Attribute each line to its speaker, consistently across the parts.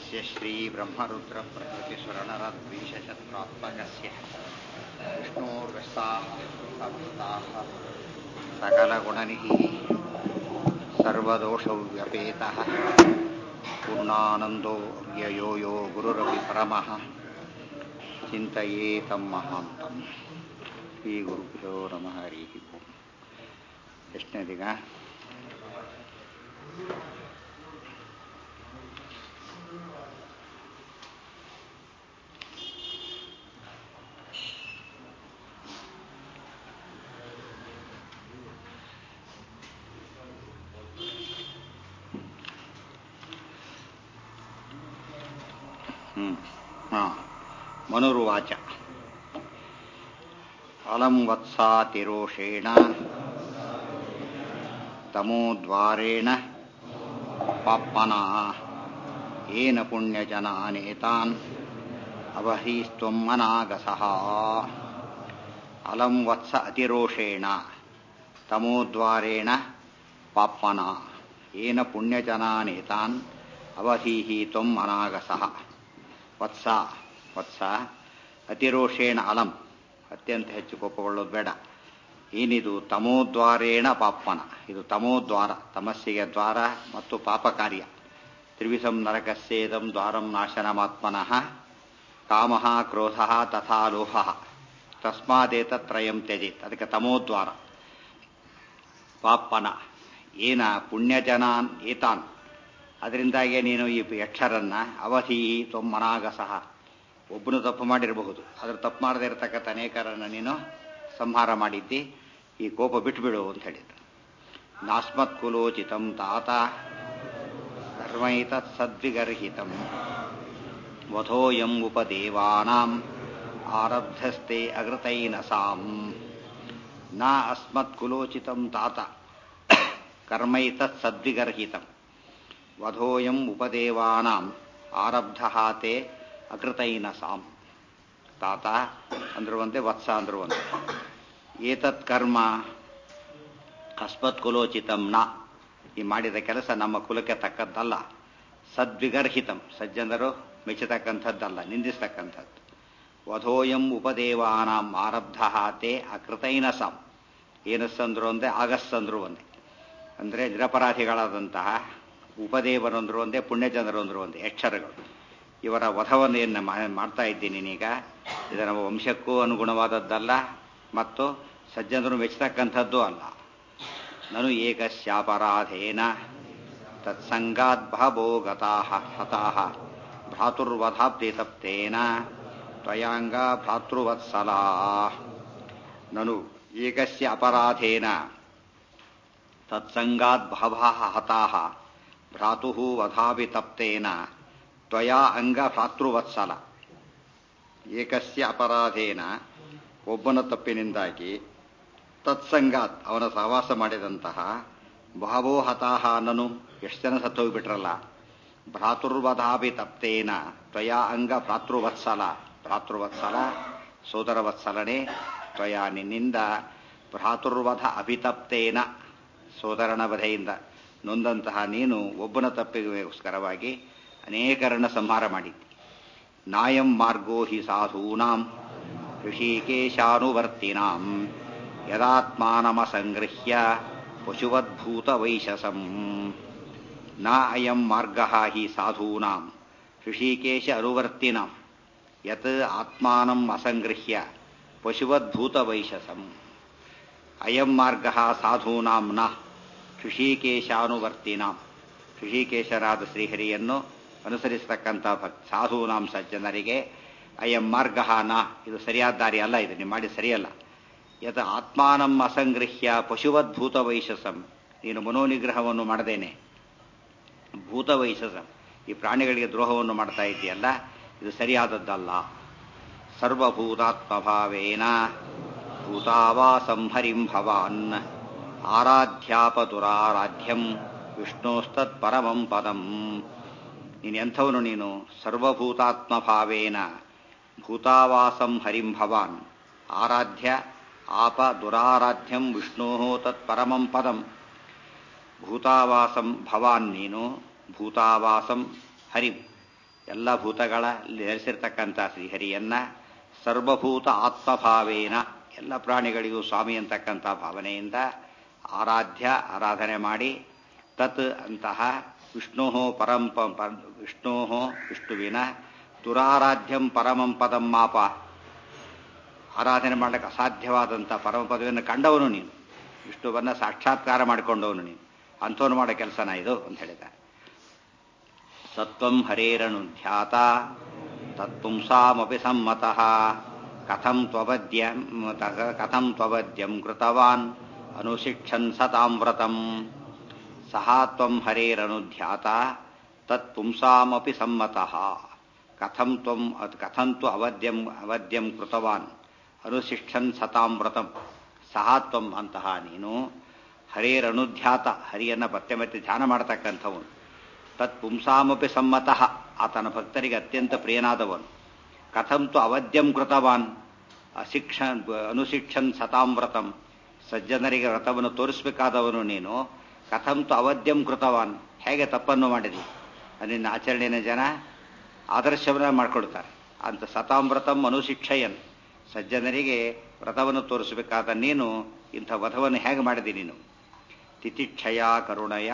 Speaker 1: यस्य श्रीब्रह्मरुद्रप्रभृतिस्वरणरद्वीशशत्रात्मकस्य विष्णोर्व्यस्ताः समस्ताः सकलगुणनिधिः सर्वदोषव्यपेतः पूर्णानन्दो व्ययो यो गुरुरपि परमः ಚಿಂತೆಯೇತಂ ಮಹಾಂತಂ ಶ್ರೀ ಗುರುಭ್ಯೋ ನಮಃ ಹರಿ ಓಂ ಎಷ್ಟನೇದೀಗ ಹ್ಮ್ ಹಾ ಮನುರುವಾಚ ಅಲಂ ವತ್ಸಾತಿರೋಷೇಣ ತಮೋದ್ವಾರೇಣ ಪಾಪ್ಮನ ಏನ ಪುಣ್ಯಜನಾನೇತಾನ್ ಅವಹೀಸ್ತ್ವಂ ಅನಾಗಸಃ ಅಲಂ ವತ್ಸ ಅತಿರೋಷೇಣ ತಮೋದ್ವಾರೇಣ ಪಾಪ್ಮನ ಏನ ಪುಣ್ಯಜನಾನೇತಾನ್ ಅವಧೀಹಿ ತ್ವಂ ಅನಾಗಸಃ ವತ್ಸ ವತ್ಸ ಅತಿರೋಷೇಣ ಅಲಂ ಅತ್ಯಂತ ಹೆಚ್ಚು ಕೋಪಗೊಳ್ಳೋದು ಬೇಡ ಏನಿದು ತಮೋದ್ವಾರೇಣ ಪಾಪನ ಇದು ತಮೋದ್ವಾರ ತಮಸ್ಸಿಗೆ ದ್ವಾರ ಮತ್ತು ಪಾಪ ಕಾರ್ಯ ತ್ರಿವಿಧಂ ನರಕಸ್ಯೇದಂ ದ್ವಾರಂ ನಾಶನಮಾತ್ಮನಃ ಕಾಮ ಕ್ರೋಧ ತಥಾ ಲೋಹ ತಸ್ಮಾದೇತತ್ರಯಂ ತ್ಯಜೇತ್ ಅದಕ್ಕೆ ತಮೋದ್ವಾರ ಪಾಪನ ಏನ ಪುಣ್ಯಜನಾನ್ ಏತಾನ್ ಅದರಿಂದಾಗಿ ನೀನು ಈ ಯಕ್ಷರನ್ನ ಅವಧಿ ತೊಮ್ಮನಾಗಸಹ ಒಬ್ಬನು ತಪ್ಪು ಮಾಡಿರಬಹುದು ಅದ್ರ ತಪ್ಪು ಮಾಡದೇ ಇರತಕ್ಕಂಥ ಅನೇಕರನ್ನ ನೀನು ಸಂಹಾರ ಮಾಡಿದ್ದಿ ಈ ಕೋಪ ಬಿಟ್ಟುಬಿಡು ಅಂತ ಹೇಳಿದ್ರು ನಾಸ್ಮತ್ ಕುಲೋಚಿತಂ ತಾತ ಧರ್ಮೈತತ್ ಸದ್ವಿಗರ್ಹಿತಂ ವಧೋಯಂ ಉಪದೇವಾನಾಂ ಆರಬ್ಧಸ್ತೆ ಅಗೃತೈನಸಾಂ ನ ಅಸ್ಮತ್ ಕುಲೋಚಿತಂ ತಾತ ಕರ್ಮೈತತ್ ಸದ್ವಿಗರ್ಹಿತಂ ವಧೋಯಂ ಉಪದೇವಾನಾಂ ಆರಬ್ಧ ತೇ ಅಕೃತೈನ ಸಾಂ ತಾತ ಅಂದ್ರುವಂತೆ ವತ್ಸ ಅಂದ್ರುವಂತೆ ಏತತ್ ಕರ್ಮ ಅಸ್ಮತ್ ಕುಲೋಚಿತಂ ನ ಈ ಮಾಡಿದ ಕೆಲಸ ನಮ್ಮ ಕುಲಕ್ಕೆ ತಕ್ಕದ್ದಲ್ಲ ಸದ್ವಿಗರ್ಹಿತಂ ಸಜ್ಜನರು ಮೆಚ್ಚತಕ್ಕಂಥದ್ದಲ್ಲ ನಿಂದಿಸ್ತಕ್ಕಂಥದ್ದು ವಧೋಯಂ ಉಪದೇವಾನಾಂ ಆರಬ್ಧ ತೇ ಅಕೃತೈನ ಸಾಂ ಏನಸ್ಸಂದ್ರು ಒಂದೇ ಆಗಸ್ಸಂದ್ರು ಒಂದೇ ಅಂದರೆ ನಿರಪರಾಧಿಗಳಾದಂತಹ ಉಪದೇವರಂದ್ರು ಒಂದೇ ಪುಣ್ಯಜನರು ಅಂದ್ರು ಒಂದೇ ಯಕ್ಷರಗಳು ಇವರ ವಧವನ್ನು ಏನು ಮಾಡ್ತಾ ಇದ್ದೀನಿ ನೀನೀಗ ಇದು ನಮ್ಮ ವಂಶಕ್ಕೂ ಅನುಗುಣವಾದದ್ದಲ್ಲ ಮತ್ತು ಸಜ್ಜನರು ಮೆಚ್ಚತಕ್ಕಂಥದ್ದು ಅಲ್ಲ ನನು ಏಕಸ್ಯಾಪರಾಧೇನ ತತ್ಸಂಗಾತ್ ಬಹವೋ ಗತಾಹ ಹತಾಹ ಭ್ರಾತುರ್ವಧಾಬ್ಧಿ ತಪ್ತೇನ ತ್ವಯಾಂಗ ಭ್ರಾತೃವತ್ಸಲಾ ನನು ಏಕಸ್ಯ ಅಪರಾಧೇನ ತತ್ಸಂಗಾತ್ ಬಹವಃ ಹತಾಹ ಭ್ರಾತು ವಧಾಪಿ ತಪ್ತೇನ ತ್ವಯಾ ಅಂಗ ಭ್ರಾತೃವತ್ಸಲ ಏಕಸ್ಯ ಅಪರಾಧೇನ ಒಬ್ಬನ ತಪ್ಪಿನಿಂದಾಗಿ ತತ್ಸಂಗಾತ್ ಅವನ ಸಹವಾಸ ಮಾಡಿದಂತಹ ಬಹವೋ ಹತಾಹ ನನು ಎಷ್ಟು ಜನ ಸತ್ತೋಗ್ಬಿಟ್ರಲ್ಲ ಭ್ರಾತೃವಧಾಪಿ ತಪ್ತೇನ ತ್ವಯಾ ಅಂಗ ಭ್ರಾತೃವತ್ಸಲ ಭ್ರಾತೃವತ್ಸಲ ಸೋದರವತ್ಸಲನೆ ತ್ವಯಾ ನಿನ್ನಿಂದ ಭ್ರಾತೃವಧ ಅಭಿತಪ್ತೇನ ಸೋದರನ ವಧೆಯಿಂದ ನೊಂದಂತಹ ನೀನು ಒಬ್ಬನ ತಪ್ಪಿಗೋಸ್ಕರವಾಗಿ ಅನೇಕರನ್ನ ಸಂಹಾರ ಮಾಡಿದ್ದಿ ನಾಯಂ ಮಾರ್ಗೋ ಹಿ ಸಾಧೂನಾಂ ಋಷಿಕೇಶಾನುವರ್ತಿನಾಂ ಯದಾತ್ಮಾನಮಸಂಗೃಹ್ಯ ಪಶುವದ್ಭೂತ ವೈಶಸಂ ನ ಅಯಂ ಮಾರ್ಗ ಹಿ ಸಾಧೂನಾಂ ಋಷಿಕೇಶ ಅನುವರ್ತಿನಾಂ ಯತ್ ಆತ್ಮಾನಂ ಅಸಂಗೃಹ್ಯ ಪಶುವದ್ಭೂತ ವೈಶಸಂ ಅಯಂ ಮಾರ್ಗ ಸಾಧೂನಾಂ ನ ಋಷಿಕೇಶಾನುವರ್ತಿನಾಂ ಋಷಿಕೇಶರಾದ ಶ್ರೀಹರಿಯನ್ನು ಅನುಸರಿಸತಕ್ಕಂಥ ಭಕ್ ಸಾಧೂನಾಂ ಸಜ್ಜನರಿಗೆ ಅಯಂ ಮಾರ್ಗ ನ ಇದು ಸರಿಯಾದ ದಾರಿ ಅಲ್ಲ ಇದು ನೀವು ಮಾಡಿ ಸರಿಯಲ್ಲ ಯತ್ ಆತ್ಮಾನಂ ಅಸಂಗೃಹ್ಯ ಪಶುವದ್ಭೂತ ವೈಶಸಂ ನೀನು ಮನೋನಿಗ್ರಹವನ್ನು ಮಾಡದೇನೆ ಭೂತ ವೈಶಸಂ ಈ ಪ್ರಾಣಿಗಳಿಗೆ ದ್ರೋಹವನ್ನು ಮಾಡ್ತಾ ಇದೆಯಲ್ಲ ಇದು ಸರಿಯಾದದ್ದಲ್ಲ ಸರ್ವಭೂತಾತ್ಮಭಾವೇನ ಭೂತಾವಾಸಂ ಹರಿಂ ಭವಾನ್ ಆರಾಧ್ಯಾಪದುರಾರಾಧ್ಯಂ ವಿಷ್ಣೋಸ್ತತ್ ಪರಮಂ ಪದಂ ನೀನು ಎಂಥವನು ನೀನು ಸರ್ವಭೂತಾತ್ಮಭಾವೇನ ಭೂತಾವಾಸಂ ಹರಿಂ ಭವಾನ್ ಆರಾಧ್ಯ ಆಪ ದುರಾರಾಧ್ಯಂ ವಿಷ್ಣೋ ತತ್ ಪರಮಂ ಪದಂ ಭೂತಾವಾಸಂ ಭವಾನ್ ನೀನು ಭೂತಾವಾಸಂ ಹರಿಂ ಎಲ್ಲ ಭೂತಗಳಲ್ಲಿ ನೆಲೆಸಿರ್ತಕ್ಕಂಥ ಶ್ರೀಹರಿಯನ್ನ ಸರ್ವಭೂತ ಆತ್ಮಭಾವೇನ ಎಲ್ಲ ಪ್ರಾಣಿಗಳಿಗೂ ಸ್ವಾಮಿ ಅಂತಕ್ಕಂಥ ಭಾವನೆಯಿಂದ ಆರಾಧ್ಯ ಆರಾಧನೆ ಮಾಡಿ ತತ್ ಅಂತಹ ವಿಷ್ಣು ಪರಂ ವಿಷ್ಣು ವಿಷ್ಣುವಿನ ದುರಾರಾಧ್ಯಂ ಪರಮಂ ಪದಂ ಮಾಪ ಆರಾಧನೆ ಮಾಡಲಿಕ್ಕೆ ಅಸಾಧ್ಯವಾದಂಥ ಪರಮ ಪದವಿಯನ್ನು ಕಂಡವನು ನೀನು ವಿಷ್ಣುವನ್ನ ಸಾಕ್ಷಾತ್ಕಾರ ಮಾಡಿಕೊಂಡವನು ನೀನು ಅಂಥವನು ಮಾಡೋ ಕೆಲಸನ ಇದು ಅಂತ ಹೇಳಿದ್ದಾರೆ ಸತ್ವಂ ಹರೇರನು ಧ್ಯಾತ ತತ್ಪುಂಸಾಮಪಿ ಸಮ್ಮತಃ ಕಥಂ ತ್ವಬದ್ಯಂ ಕಥಂ ತ್ವಬದ್ಯಂ ಕೃತವಾನ್ ಅನುಶಿಕ್ಷನ್ ಸತಾಮ್ರತಂ ಸಹ ತ್ವಂ ಹರೇರನುಧ್ಯಾತ ತತ್ಪುಂಸಾಮಪಿ ಸಮ್ಮತಃ ಕಥಂ ತ್ವಂ ಕಥಂ ತ್ವ ಅವದ್ಯಂ ಅವದ್ಯಂ ಕೃತವಾನ್ ಅನುಶಿಕ್ಷನ್ ಸತಾಮ್ರತಂ ಸಹ ತ್ವಂ ಅಂತಹ ನೀನು ಹರೇರನುಧ್ಯಾತ ಹರಿಯನ್ನ ಮತ್ತೆ ಮತ್ತೆ ಧ್ಯಾನ ಮಾಡತಕ್ಕಂಥವನು ತತ್ ಪುಂಸಾಮಪಿ ಸಮ್ಮತಃ ಆತನ ಭಕ್ತರಿಗೆ ಅತ್ಯಂತ ಪ್ರಿಯನಾದವನು ಕಥಂ ತು ಅವದ್ಯಂ ಕೃತವಾನ್ ಅಶಿಕ್ಷನ್ ಅನುಶಿಕ್ಷನ್ ಸತಾಮ್ರತಂ ಸಜ್ಜನರಿಗೆ ವ್ರತವನ್ನು ತೋರಿಸಬೇಕಾದವನು ನೀನು ಕಥಂ ತು ಅವದ್ಯಂ ಕೃತವಾನ್ ಹೇಗೆ ತಪ್ಪನ್ನು ಮಾಡಿದಿ ನಿನ್ನ ಆಚರಣೆಯ ಜನ ಆದರ್ಶವನ್ನ ಮಾಡಿಕೊಡ್ತಾರೆ ಅಂತ ಸತಾಮ್ರತಂ ಅನುಶಿಕ್ಷಯನ್ ಸಜ್ಜನರಿಗೆ ವ್ರತವನ್ನು ತೋರಿಸಬೇಕಾದ ನೀನು ಇಂಥ ವಧವನ್ನು ಹೇಗೆ ಮಾಡಿದಿ ನೀನು ತಿತಿಕ್ಷಯ ಕರುಣಯ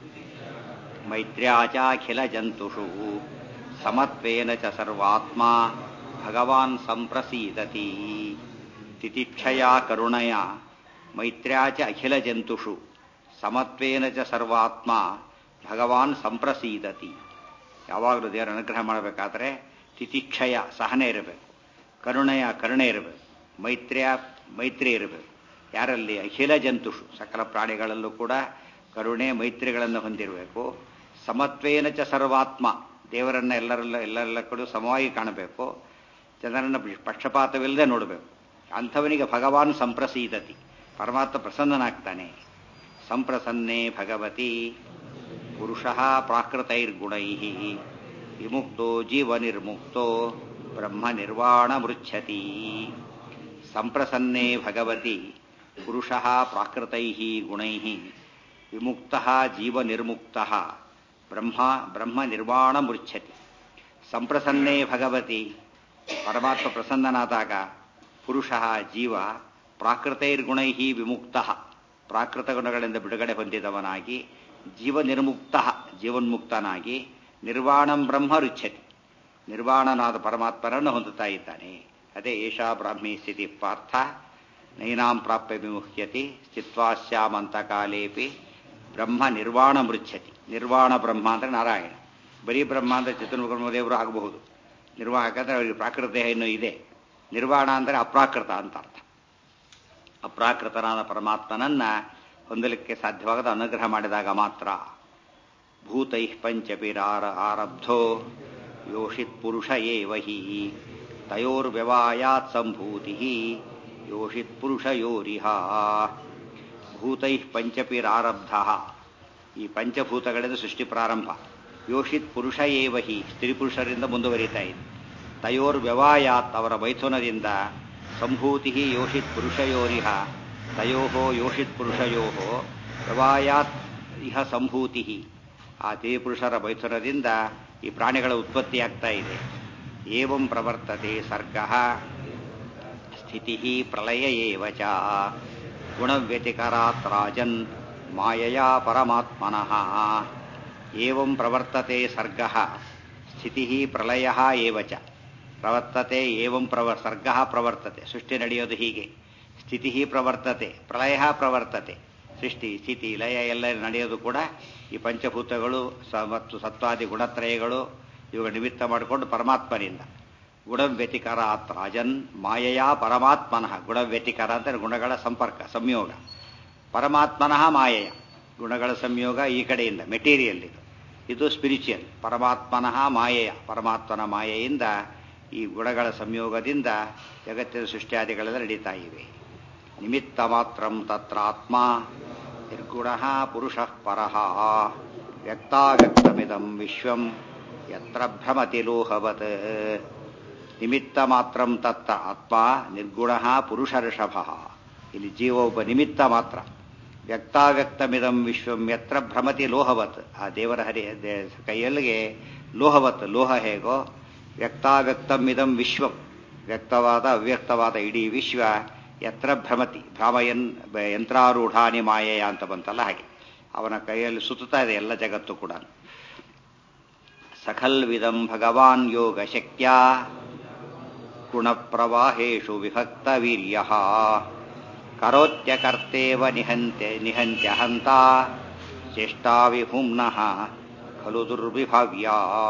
Speaker 1: ಮೈತ್ರ್ಯಾಚಾಖಿಲ ಜಂತುಷು ಸಮತ್ವೇನ ಚ ಸರ್ವಾತ್ಮ ಭಗವಾನ್ ಸಂಪ್ರಸೀದತಿ ತಿತಿಕ್ಷಯ ಕರುಣಯ ಮೈತ್ರ್ಯಾಚ ಅಖಿಲ ಜಂತುಷು ಸಮತ್ವೇನ ಚ ಸರ್ವಾತ್ಮ ಭಗವಾನ್ ಸಂಪ್ರಸೀದತಿ ಯಾವಾಗಲೂ ದೇವರ ಅನುಗ್ರಹ ಮಾಡಬೇಕಾದ್ರೆ ತಿತಿಕ್ಷಯ ಸಹನೆ ಇರಬೇಕು ಕರುಣೆಯ ಕರುಣೆ ಇರಬೇಕು ಮೈತ್ರಿಯ ಮೈತ್ರಿ ಇರಬೇಕು ಯಾರಲ್ಲಿ ಅಖಿಲ ಜಂತುಷು ಸಕಲ ಪ್ರಾಣಿಗಳಲ್ಲೂ ಕೂಡ ಕರುಣೆ ಮೈತ್ರಿಗಳನ್ನು ಹೊಂದಿರಬೇಕು ಸಮತ್ವೇನ ಚ ಸರ್ವಾತ್ಮ ದೇವರನ್ನ ಎಲ್ಲರೆಲ್ಲ ಎಲ್ಲರೆಲ್ಲ ಕೂಡ ಸಮವಾಗಿ ಕಾಣಬೇಕು ಜನರನ್ನ ಪಕ್ಷಪಾತವಿಲ್ಲದೆ ನೋಡಬೇಕು ಅಂಥವನಿಗೆ ಭಗವಾನ್ ಸಂಪ್ರಸೀದತಿ ಪರಮಾತ್ಮ ಪ್ರಸನ್ನನಾಗ್ತಾನೆ ಸಂಪ್ರಸನ್ನೇ ಭಗವತಿ ಪುರುಷ ಪ್ರಾಕೃತೈರ್ಗುಣೈ ವಿಮುಕ್ತೋ ಜೀವನಿರ್ಮುಕ್ತೋ ಬ್ರಹ್ಮ ನಿರ್ವಾಣ ಮೃಚ್ಛತಿ ಸಂಪ್ರಸನ್ನೇ ಭಗವತಿ ಪುರುಷ ಪ್ರಾಕೃತೈ ಗುಣೈ ವಿಮುಕ್ತ ಜೀವನಿರ್ಮುಕ್ತ ಬ್ರಹ್ಮ ಬ್ರಹ್ಮ ನಿರ್ವಾಣ ಮೃಚ್ಛತಿ ಸಂಪ್ರಸನ್ನೇ ಭಗವತಿ ಪರಮಾತ್ಮ ಪ್ರಸನ್ನನಾದಾಗ ಪುರುಷ ಜೀವ ಪ್ರಾಕೃತೈರ್ಗುಣೈ ವಿಮುಕ್ತ ಪ್ರಾಕೃತ ಗುಣಗಳಿಂದ ಬಿಡುಗಡೆ ಹೊಂದಿದವನಾಗಿ ಜೀವ ನಿರ್ಮುಕ್ತ ಜೀವನ್ಮುಕ್ತನಾಗಿ ನಿರ್ವಾಣಂ ಬ್ರಹ್ಮ ರುಚ್ಛತಿ ನಿರ್ವಾಣನಾದ ಪರಮಾತ್ಮರನ್ನು ಹೊಂದುತ್ತಾ ಇದ್ದಾನೆ ಅದೇ ಏಷಾ ಬ್ರಾಹ್ಮಿ ಸ್ಥಿತಿ ಪಾರ್ಥ ನೈನಾಂ ಪ್ರಾಪ್ಯ ವಿಮುಹ್ಯತಿ ಸ್ಥಿತ್ವಾಸ್ಯಾಮಂತ ಕಾಲೇಪಿ ಬ್ರಹ್ಮ ನಿರ್ವಾಣ ಮೃಚ್ಛತಿ ನಿರ್ವಾಣ ಬ್ರಹ್ಮ ಅಂದರೆ ನಾರಾಯಣ ಬರೀ ಬ್ರಹ್ಮ ಅಂದರೆ ಚತುರ್ಬ್ರಹ್ಮದೇವರು ಆಗಬಹುದು ನಿರ್ವಾಹ ಯಾಕಂದ್ರೆ ಅವರಿಗೆ ಪ್ರಾಕೃತ ಇನ್ನೂ ಇದೆ ನಿರ್ವಾಣ ಅಂದರೆ ಅಪ್ರಾಕೃತ ಅಂತ ಅರ್ಥ ಅಪ್ರಾಕೃತನಾದ ಪರಮಾತ್ಮನನ್ನ ಹೊಂದಲಿಕ್ಕೆ ಸಾಧ್ಯವಾಗದ ಅನುಗ್ರಹ ಮಾಡಿದಾಗ ಮಾತ್ರ ಭೂತೈ ಪಂಚಪಿರಾರ ಆರಬ್ಧೋ ಯೋಷಿತ್ ಪುರುಷ ಏವ ಹಿ ತಯೋರ್ವ್ಯವಾಯಾತ್ ಸಂಭೂತಿ ಯೋಷಿತ್ ಪುರುಷ ಯೋರಿಹ ಭೂತೈ ಪಂಚಪಿರಾರಬ್ಧ ಈ ಪಂಚಭೂತಗಳಿಂದ ಸೃಷ್ಟಿ ಪ್ರಾರಂಭ ಯೋಷಿತ್ ಪುರುಷ ಏವ ಹಿ ಸ್ತ್ರೀ ಪುರುಷರಿಂದ ಮುಂದುವರಿತಾ ಇದೆ ತಯೋರ್ ವ್ಯವಾಯಾತ್ ಅವರ ಮೈಥುನದಿಂದ ಸಂಭೂತಿ ಯೋಷಿತ್ ಪುರುಷಯೋರಿಹ ತಯೋ ಯೋಷಿತ್ ಪುರುಷಯೋ ವ್ಯವಾಯಾತ್ ಇಹ ಸಂಭೂತಿ ಆ ಪುರುಷರ ಮೈಥುನದಿಂದ ಈ ಪ್ರಾಣಿಗಳ ಉತ್ಪತ್ತಿಯಾಗ್ತಾ ಇದೆ ಏವಂ ಪ್ರವರ್ತತೆ ಸರ್ಗ ಸ್ಥಿತಿ ಪ್ರಳಯ ಏವ ಚ ಗುಣವ್ಯತಿಕರಾತ್ ರಾಜನ್ ಮಾಯಯಾ ಪರಮಾತ್ಮನಃ ಏವಂ ಪ್ರವರ್ತತೆ ಸರ್ಗ ಸ್ಥಿತಿ ಪ್ರಳಯ ಏವ ಚ ಪ್ರವರ್ತತೆ ಏವಂ ಪ್ರವ ಸರ್ಗ ಪ್ರವರ್ತತೆ ಸೃಷ್ಟಿ ನಡೆಯೋದು ಹೀಗೆ ಸ್ಥಿತಿ ಪ್ರವರ್ತತೆ ಪ್ರಳಯ ಪ್ರವರ್ತತೆ ಸೃಷ್ಟಿ ಸ್ಥಿತಿ ಲಯ ಎಲ್ಲ ನಡೆಯೋದು ಕೂಡ ಈ ಪಂಚಭೂತಗಳು ಸ ಮತ್ತು ಸತ್ವಾದಿ ಗುಣತ್ರಯಗಳು ಇವುಗಳ ನಿಮಿತ್ತ ಮಾಡಿಕೊಂಡು ಪರಮಾತ್ಮನಿಂದ ಗುಣವ್ಯತಿಕರ ರಾಜನ್ ಮಾಯೆಯ ಪರಮಾತ್ಮನಃ ಗುಣವ್ಯತಿಕರ ಅಂದರೆ ಗುಣಗಳ ಸಂಪರ್ಕ ಸಂಯೋಗ ಪರಮಾತ್ಮನಃ ಮಾಯೆಯ ಗುಣಗಳ ಸಂಯೋಗ ಈ ಕಡೆಯಿಂದ ಮೆಟೀರಿಯಲ್ ಇದು ಇದು ಸ್ಪಿರಿಚುವಲ್ ಪರಮಾತ್ಮನಃ ಮಾಯೆಯ ಪರಮಾತ್ಮನ ಮಾಯೆಯಿಂದ ಈ ಗುಣಗಳ ಸಂಯೋಗದಿಂದ ಜಗತ್ತಿನ ಸೃಷ್ಟಿಯಾದಿಗಳೆಲ್ಲ ನಡೀತಾ ಇವೆ ನಿಮಿತ್ತ ಮಾತ್ರಂ ತತ್ರಾತ್ಮ ನಿರ್ಗುಣ ಪುರುಷ ಪರಃ ವ್ಯಕ್ತಾವ್ಯಕ್ತಮಿದಂ ವಿಶ್ವಂ ಯತ್ರ ಭ್ರಮತಿ ಲೋಹವತ್ ನಿಮಿತ್ತ ಮಾತ್ರಂ ತತ್ತ ಆತ್ಮ ನಿರ್ಗುಣ ಪುರುಷ ಋಷಭ ಇಲ್ಲಿ ಜೀವ ಒಬ್ಬ ನಿಮಿತ್ತ ಮಾತ್ರ ವ್ಯಕ್ತಾವ್ಯಕ್ತಮಿದಂ ವಿಶ್ವಂ ಯತ್ರ ಭ್ರಮತಿ ಲೋಹವತ್ ಆ ದೇವರ ಹರಿ ದೇ- ಕೈಯಲ್ಲಿಗೆ ಲೋಹವತ್ ಲೋಹ ಹೇಗೋ ವ್ಯಕ್ತಾವ್ಯಕ್ತಮಿದಂ ವಿಶ್ವಂ ವ್ಯಕ್ತವಾದ ಅವ್ಯಕ್ತವಾದ ಇಡೀ ವಿಶ್ವ ಯತ್ರ ಭ್ರಮತಿ ಭ್ರಮಯನ್ ಬ- ಯಂತ್ರಾರೂಢಾನಿ ಮಾಯೆಯ ಅಂತ ಬಂತಲ್ಲ ಹಾಗೆ ಅವನ ಕೈಯಲ್ಲಿ ಸುತ್ತುತ್ತಾ ಇದೆ ಎಲ್ಲ ಜಗತ್ತು ಕೂಡ ಸಖಲ್ವಿದಂ ಭಗವಾನ್ ಯೋಗ ಶಕ್ತ್ಯ ಗುಣಪ್ರವಾಹೇಶು ವಿಭಕ್ತ ವೀರ್ಯ ಕರೋತ್ಯಕರ್ತೇವ ನಿಹಂತ್ಯ ನಿಹಂತ್ಯ ಹಂತ ಚೇಷ್ಟಾವಿಭುಮ್ನಃ ಖಲು ದುರ್ವಿಭಾವ್ಯ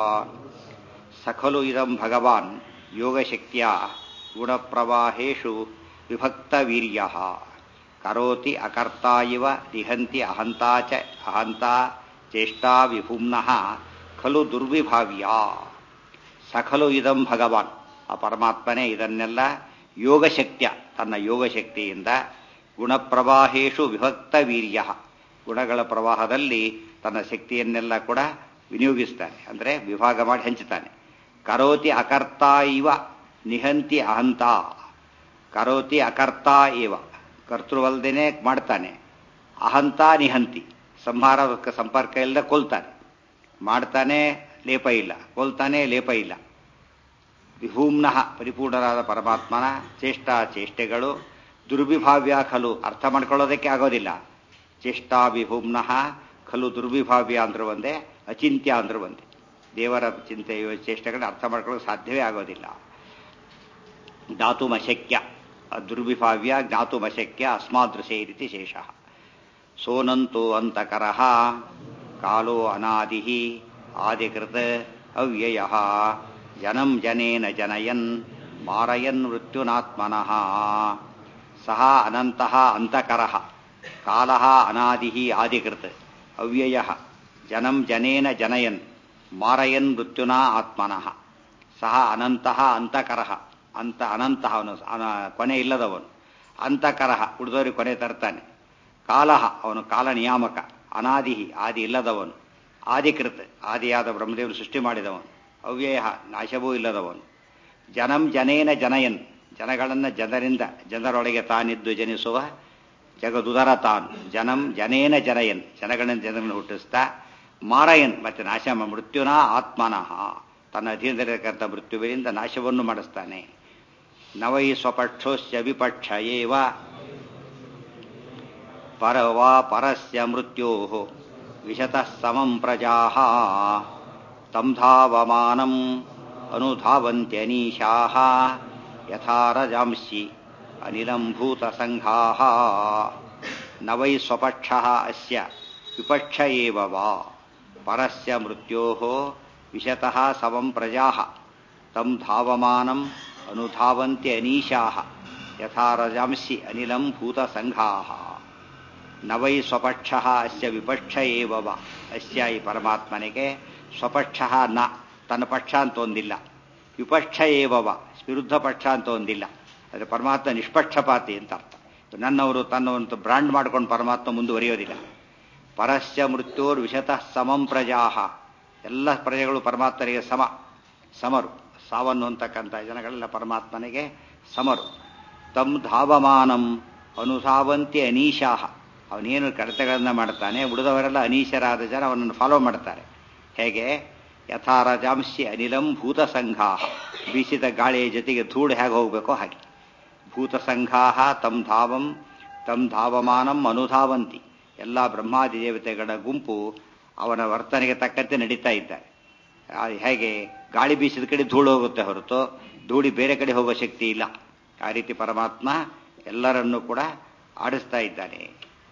Speaker 1: ಸಖಲು ಇದಂ ಭಗವಾನ್ ಯೋಗಶಕ್ತಿಯ ಗುಣಪ್ರವಾಹೇಶು ವಿಭಕ್ತ ವೀರ್ಯ ಕರೋತಿ ಅಕರ್ತ ಇವ ನಿಹಂತಿ ಅಹಂತಾ ಚ ಅಹಂತಾ ಚೇಷ್ಟಾ ವಿಭುಮ್ನಃ ಖಲು ದುರ್ವಿಭಾವ್ಯ ಸಖಲು ಇದಂ ಭಗವಾನ್ ಆ ಪರಮಾತ್ಮನೇ ಇದನ್ನೆಲ್ಲ ಯೋಗಶಕ್ತಿಯ ತನ್ನ ಯೋಗಶಕ್ತಿಯಿಂದ ಗುಣಪ್ರವಾಹೇಶು ವಿಭಕ್ತ ವೀರ್ಯ ಗುಣಗಳ ಪ್ರವಾಹದಲ್ಲಿ ತನ್ನ ಶಕ್ತಿಯನ್ನೆಲ್ಲ ಕೂಡ ವಿನಿಯೋಗಿಸ್ತಾನೆ ಅಂದರೆ ವಿಭಾಗ ಮಾಡಿ ಹಂಚುತ್ತಾನೆ ಕರೋತಿ ಅಕರ್ತ ಇವ ನಿಹಂತಿ ಅಹಂತ ಕರೋತಿ ಅಕರ್ತ ಇವ ಕರ್ತೃವಲ್ದೇನೆ ಮಾಡ್ತಾನೆ ಅಹಂತ ನಿಹಂತಿ ಸಂಹಾರ ಸಂಪರ್ಕ ಇಲ್ಲದೆ ಕೊಲ್ತಾನೆ ಮಾಡ್ತಾನೆ ಲೇಪ ಇಲ್ಲ ಕೊಲ್ತಾನೆ ಲೇಪ ಇಲ್ಲ ವಿಭೂಮ್ನಃ ಪರಿಪೂರ್ಣರಾದ ಪರಮಾತ್ಮನ ಚೇಷ್ಟಾ ಚೇಷ್ಟೆಗಳು ದುರ್ವಿಭಾವ್ಯ ಖಲು ಅರ್ಥ ಮಾಡ್ಕೊಳ್ಳೋದಕ್ಕೆ ಆಗೋದಿಲ್ಲ ಚೇಷ್ಟಾ ವಿಭೂಮ್ನಃ ಖಲು ದುರ್ವಿಭಾವ್ಯ ಅಂದ್ರೆ ಒಂದೇ ಅಚಿಂತ್ಯ ಅಂದ್ರೆ ಒಂದೇ ದೇವರ ಚಿಂತೆ ಚೇಷ್ಟೆಗಳನ್ನ ಅರ್ಥ ಮಾಡ್ಕೊಳ್ಳೋಕೆ ಸಾಧ್ಯವೇ ಆಗೋದಿಲ್ಲ ಜ್ಞಾತುಮಶಕ್ಯ ದುರ್ವಿಭಾವ್ಯ ಜ್ಞಾತುಮಶಕ್ಯ ಅಸ್ಮಾದೃಶೇ ರೀತಿ ಶೇಷ ಸೋನಂತೋ ಅಂತಕರಃ ಕಾಲೋ ಅನಾದಿ ಆದಿಕೃತ ಅವ್ಯಯ ಜನಂ ಜನೇನ ಜನಯನ್ ಮಾರಯನ್ ಮೃತ್ಯುನಾತ್ಮನಃ ಸಹ ಅನಂತಃ ಅಂತಕರಃ ಕಾಲಃ ಅನಾದಿ ಆದಿಕೃತ್ ಅವ್ಯಯ ಜನಂ ಜನೇನ ಜನಯನ್ ಮಾರಯನ್ ಮೃತ್ಯುನಾ ಆತ್ಮನಃ ಸಹ ಅನಂತಃ ಅಂತಕರಃ ಅಂತ ಅನಂತಹ ಅವನು ಅನ- ಕೊನೆ ಇಲ್ಲದವನು ಅಂತಕರಃ ಉಳಿದವರಿಗೆ ಕೊನೆ ತರ್ತಾನೆ ಕಾಲಃ ಅವನು ಕಾಲ ನಿಯಾಮಕ ಅನಾದಿ ಆದಿ ಇಲ್ಲದವನು ಆದಿಕೃತ್ ಆದಿಯಾದ ಬ್ರಹ್ಮದೇವರು ಸೃಷ್ಟಿ ಮಾಡಿದವನು ಅವ್ಯಯ ನಾಶವೂ ಇಲ್ಲದವನು ಜನಂ ಜನೇನ ಜನಯನ್ ಜನಗಳನ್ನು ಜನರಿಂದ ಜನರೊಳಗೆ ತಾನಿದ್ದು ಜನಿಸುವ ಜಗದುದರ ತಾನು ಜನಂ ಜನೇನ ಜನಯನ್ ಜನಗಳನ್ನು ಜನರನ್ನು ಹುಟ್ಟಿಸ್ತಾ ಮಾರಯನ್ ಮತ್ತೆ ನಾಶ ಮಾ- ಮೃತ್ಯುನಾ ಆತ್ಮನಃ ತನ್ನ ಅಧೀನದಲ್ಲಿರತಕ್ಕಂಥ ಮೃತ್ಯುವಿನಿಂದ ನಾಶವನ್ನು ಮಾಡಿಸ್ತಾನೆ ನವೈ ಸ್ವಪಕ್ಷೋಸ್ಯ ವಿಪಕ್ಷ ಏವ ಪರವಾ ಪರಸ್ಯ ಮೃತ್ಯೋ ವಿಶತಃ ಸಮಂ ಪ್ರಜಾಃ ತಂ ಧಾವಮಾನಂ ಅನುಧಾವಂತ್ಯನೀಶಾಃ ಯಥಾ ರಜಾಂಸಿ ಅನಿಲಂ ಭೂತಸಂಘಾಃ ನ ವೈ ಸ್ವಪಕ್ಷಃ ಅಸ್ಯ ವಿಪಕ್ಷ ಏವ ವಾ ಪರಸ್ಯ ಮೃತ್ಯೋಃ ವಿಶತಃ ಸಮಂ ಪ್ರಜಾಃ ತಂ ಧಾವಮಾನಂ ಅನುಧಾವಂತ್ಯನೀಶಾಃ ಯಥಾ ರಜಾಂಸಿ ಅನಿಲಂ ಭೂತಸಂಘಾಃ ನ ವೈ ಸ್ವಪಕ್ಷ ಅಸ್ಯ ವಿಪಕ್ಷ ಏವ ವ ಅಸ್ಯ ಈ ಪರಮಾತ್ಮನಿಗೆ ಸ್ವಪಕ್ಷ ನ ತನ್ನ ಪಕ್ಷ ಅಂತ ಒಂದಿಲ್ಲ ವಿಪಕ್ಷ ಏವ ವ ವಿರುದ್ಧ ಪಕ್ಷ ಅಂತ ಒಂದಿಲ್ಲ ಆದರೆ ಪರಮಾತ್ಮ ನಿಷ್ಪಕ್ಷಪಾತಿ ಅಂತ ಅರ್ಥ ನನ್ನವರು ತನ್ನವಂತ ಬ್ರಾಂಡ್ ಮಾಡ್ಕೊಂಡು ಪರಮಾತ್ಮ ಮುಂದುವರಿಯೋದಿಲ್ಲ ಪರಸ್ಯ ಮೃತ್ಯೋರ್ ವಿಶತಃ ಸಮಂ ಪ್ರಜಾಹ ಎಲ್ಲ ಪ್ರಜೆಗಳು ಪರಮಾತ್ಮನಿಗೆ ಸಮ ಸಮರು ಸಾವನ್ನು ಅಂತಕ್ಕಂಥ ಜನಗಳೆಲ್ಲ ಪರಮಾತ್ಮನಿಗೆ ಸಮರು ತಮ್ ಧಾವಮಾನಂ ಅನುಸಾವಂತಿ ಅನೀಶಾಹ ಅವನೇನು ಕಡತಗಳನ್ನು ಮಾಡ್ತಾನೆ ಉಳಿದವರೆಲ್ಲ ಅನೀಶರಾದ ಜನ ಅವನನ್ನು ಫಾಲೋ ಮಾಡ್ತಾರೆ ಹೇಗೆ ಯಥಾ ರಜಾಂಶಿ ಅನಿಲಂ ಭೂತ ಸಂಘಾ ಬೀಸಿದ ಗಾಳಿಯ ಜೊತೆಗೆ ಧೂಳು ಹೇಗೆ ಹೋಗಬೇಕೋ ಹಾಗೆ ಭೂತ ಸಂಘಾ ತಂ ಧಾವಂ ತಂ ಧಾವಮಾನಂ ಅನುಧಾವಂತಿ ಎಲ್ಲ ಬ್ರಹ್ಮಾದಿ ದೇವತೆಗಳ ಗುಂಪು ಅವನ ವರ್ತನೆಗೆ ತಕ್ಕಂತೆ ನಡೀತಾ ಇದ್ದಾರೆ ಆ, ಹೇಗೆ ಗಾಳಿ ಬೀಸಿದ ಕಡೆ ಧೂಳು ಹೋಗುತ್ತೆ ಹೊರತು ಧೂಳಿ ಬೇರೆ ಕಡೆ ಹೋಗೋ ಶಕ್ತಿ ಇಲ್ಲ ಆ ರೀತಿ ಪರಮಾತ್ಮ ಎಲ್ಲರನ್ನೂ ಕೂಡ ಆಡಿಸ್ತಾ ಇದ್ದಾನೆ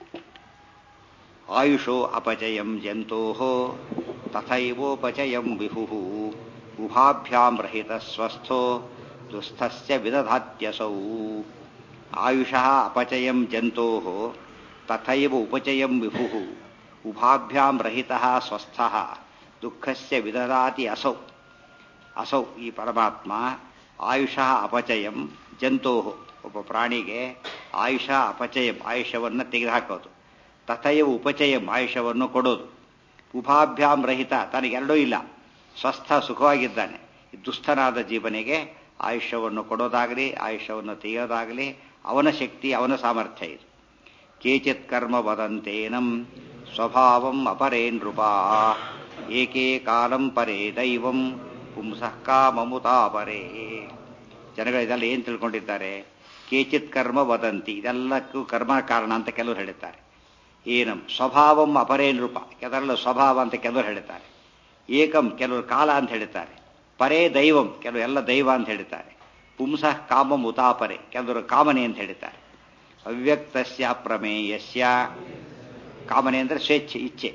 Speaker 1: ಆಯುಷೋ ಅಪಚಯಂ ಜಂತೋ ತಥೈವೋಪಚಯಂ ವಿಭು ಉಭಾಭ್ಯಾಂ ರಹಿತ ಸ್ವಸ್ಥೋ ದುಸ್ಥಸ್ಯ ವಿದಧಾತ್ಯಸೌ ಆಯುಷಃ ಅಪಚಯಂ ಜಂತೋ ತಥೈವ ಉಪಚಯಂ ವಿಭು ಉಭಾಭ್ಯಾಂ ರಹಿತ ಸ್ವಸ್ಥ ದುಃಖಸ್ಯ ವಿದದಾತಿ ಅಸೌ ಅಸೌ ಈ ಪರಮಾತ್ಮ ಆಯುಷಃ ಅಪಚಯಂ ಜಂತೋ ಒಬ್ಬ ಪ್ರಾಣಿಗೆ ಆಯುಷ ಅಪಚಯಂ ಆಯುಷ್ಯವನ್ನು ತೆಗೆದುಹಾಕೋದು ತಥೈವ ಉಪಚಯಂ ಆಯುಷ್ಯವನ್ನು ಕೊಡೋದು ಉಭಾಭ್ಯಾಂ ರಹಿತ ತನಗೆರಡೂ ಇಲ್ಲ ಸ್ವಸ್ಥ ಸುಖವಾಗಿದ್ದಾನೆ ಈ ದುಸ್ಥನಾದ ಜೀವನಿಗೆ ಆಯುಷ್ಯವನ್ನು ಕೊಡೋದಾಗಲಿ ಆಯುಷ್ಯವನ್ನು ತೆಗೆಯೋದಾಗಲಿ ಅವನ ಶಕ್ತಿ ಅವನ ಸಾಮರ್ಥ್ಯ ಇದು ಕೇಚಿತ್ ಕರ್ಮ ವದಂತೇನಂ ಸ್ವಭಾವಂ ಅಪರೇ ನೃಪ ಏಕೆ ಕಾಲಂ ಪರೇ ದೈವಂ ಪುಂಸಃ ಕಾಮಮುತಾಪರೇ ಜನಗಳು ಇದೆಲ್ಲ ಏನು ತಿಳ್ಕೊಂಡಿದ್ದಾರೆ ಕೇಚಿತ್ ಕರ್ಮ ವದಂತಿ ಇದೆಲ್ಲಕ್ಕೂ ಕರ್ಮ ಕಾರಣ ಅಂತ ಕೆಲವರು ಹೇಳುತ್ತಾರೆ ಏನಂ ಸ್ವಭಾವಂ ಅಪರೇ ನೃಪ ಕೆಲವರೆಲ್ಲ ಸ್ವಭಾವ ಅಂತ ಕೆಲವರು ಹೇಳುತ್ತಾರೆ ಏಕಂ ಕೆಲವರು ಕಾಲ ಅಂತ ಹೇಳ್ತಾರೆ ಪರೇ ದೈವಂ ಕೆಲವರು ಎಲ್ಲ ದೈವ ಅಂತ ಹೇಳ್ತಾರೆ ಪುಂಸಃ ಕಾಮಂ ಉತಾಪರೆ ಕೆಲವರು ಕಾಮನೆ ಅಂತ ಹೇಳ್ತಾರೆ ಅವ್ಯಕ್ತಸ್ಯ ಪ್ರಮೇಯಸ್ಯ ಕಾಮನೆ ಅಂದರೆ ಸ್ವೇಚ್ಛೆ ಇಚ್ಛೆ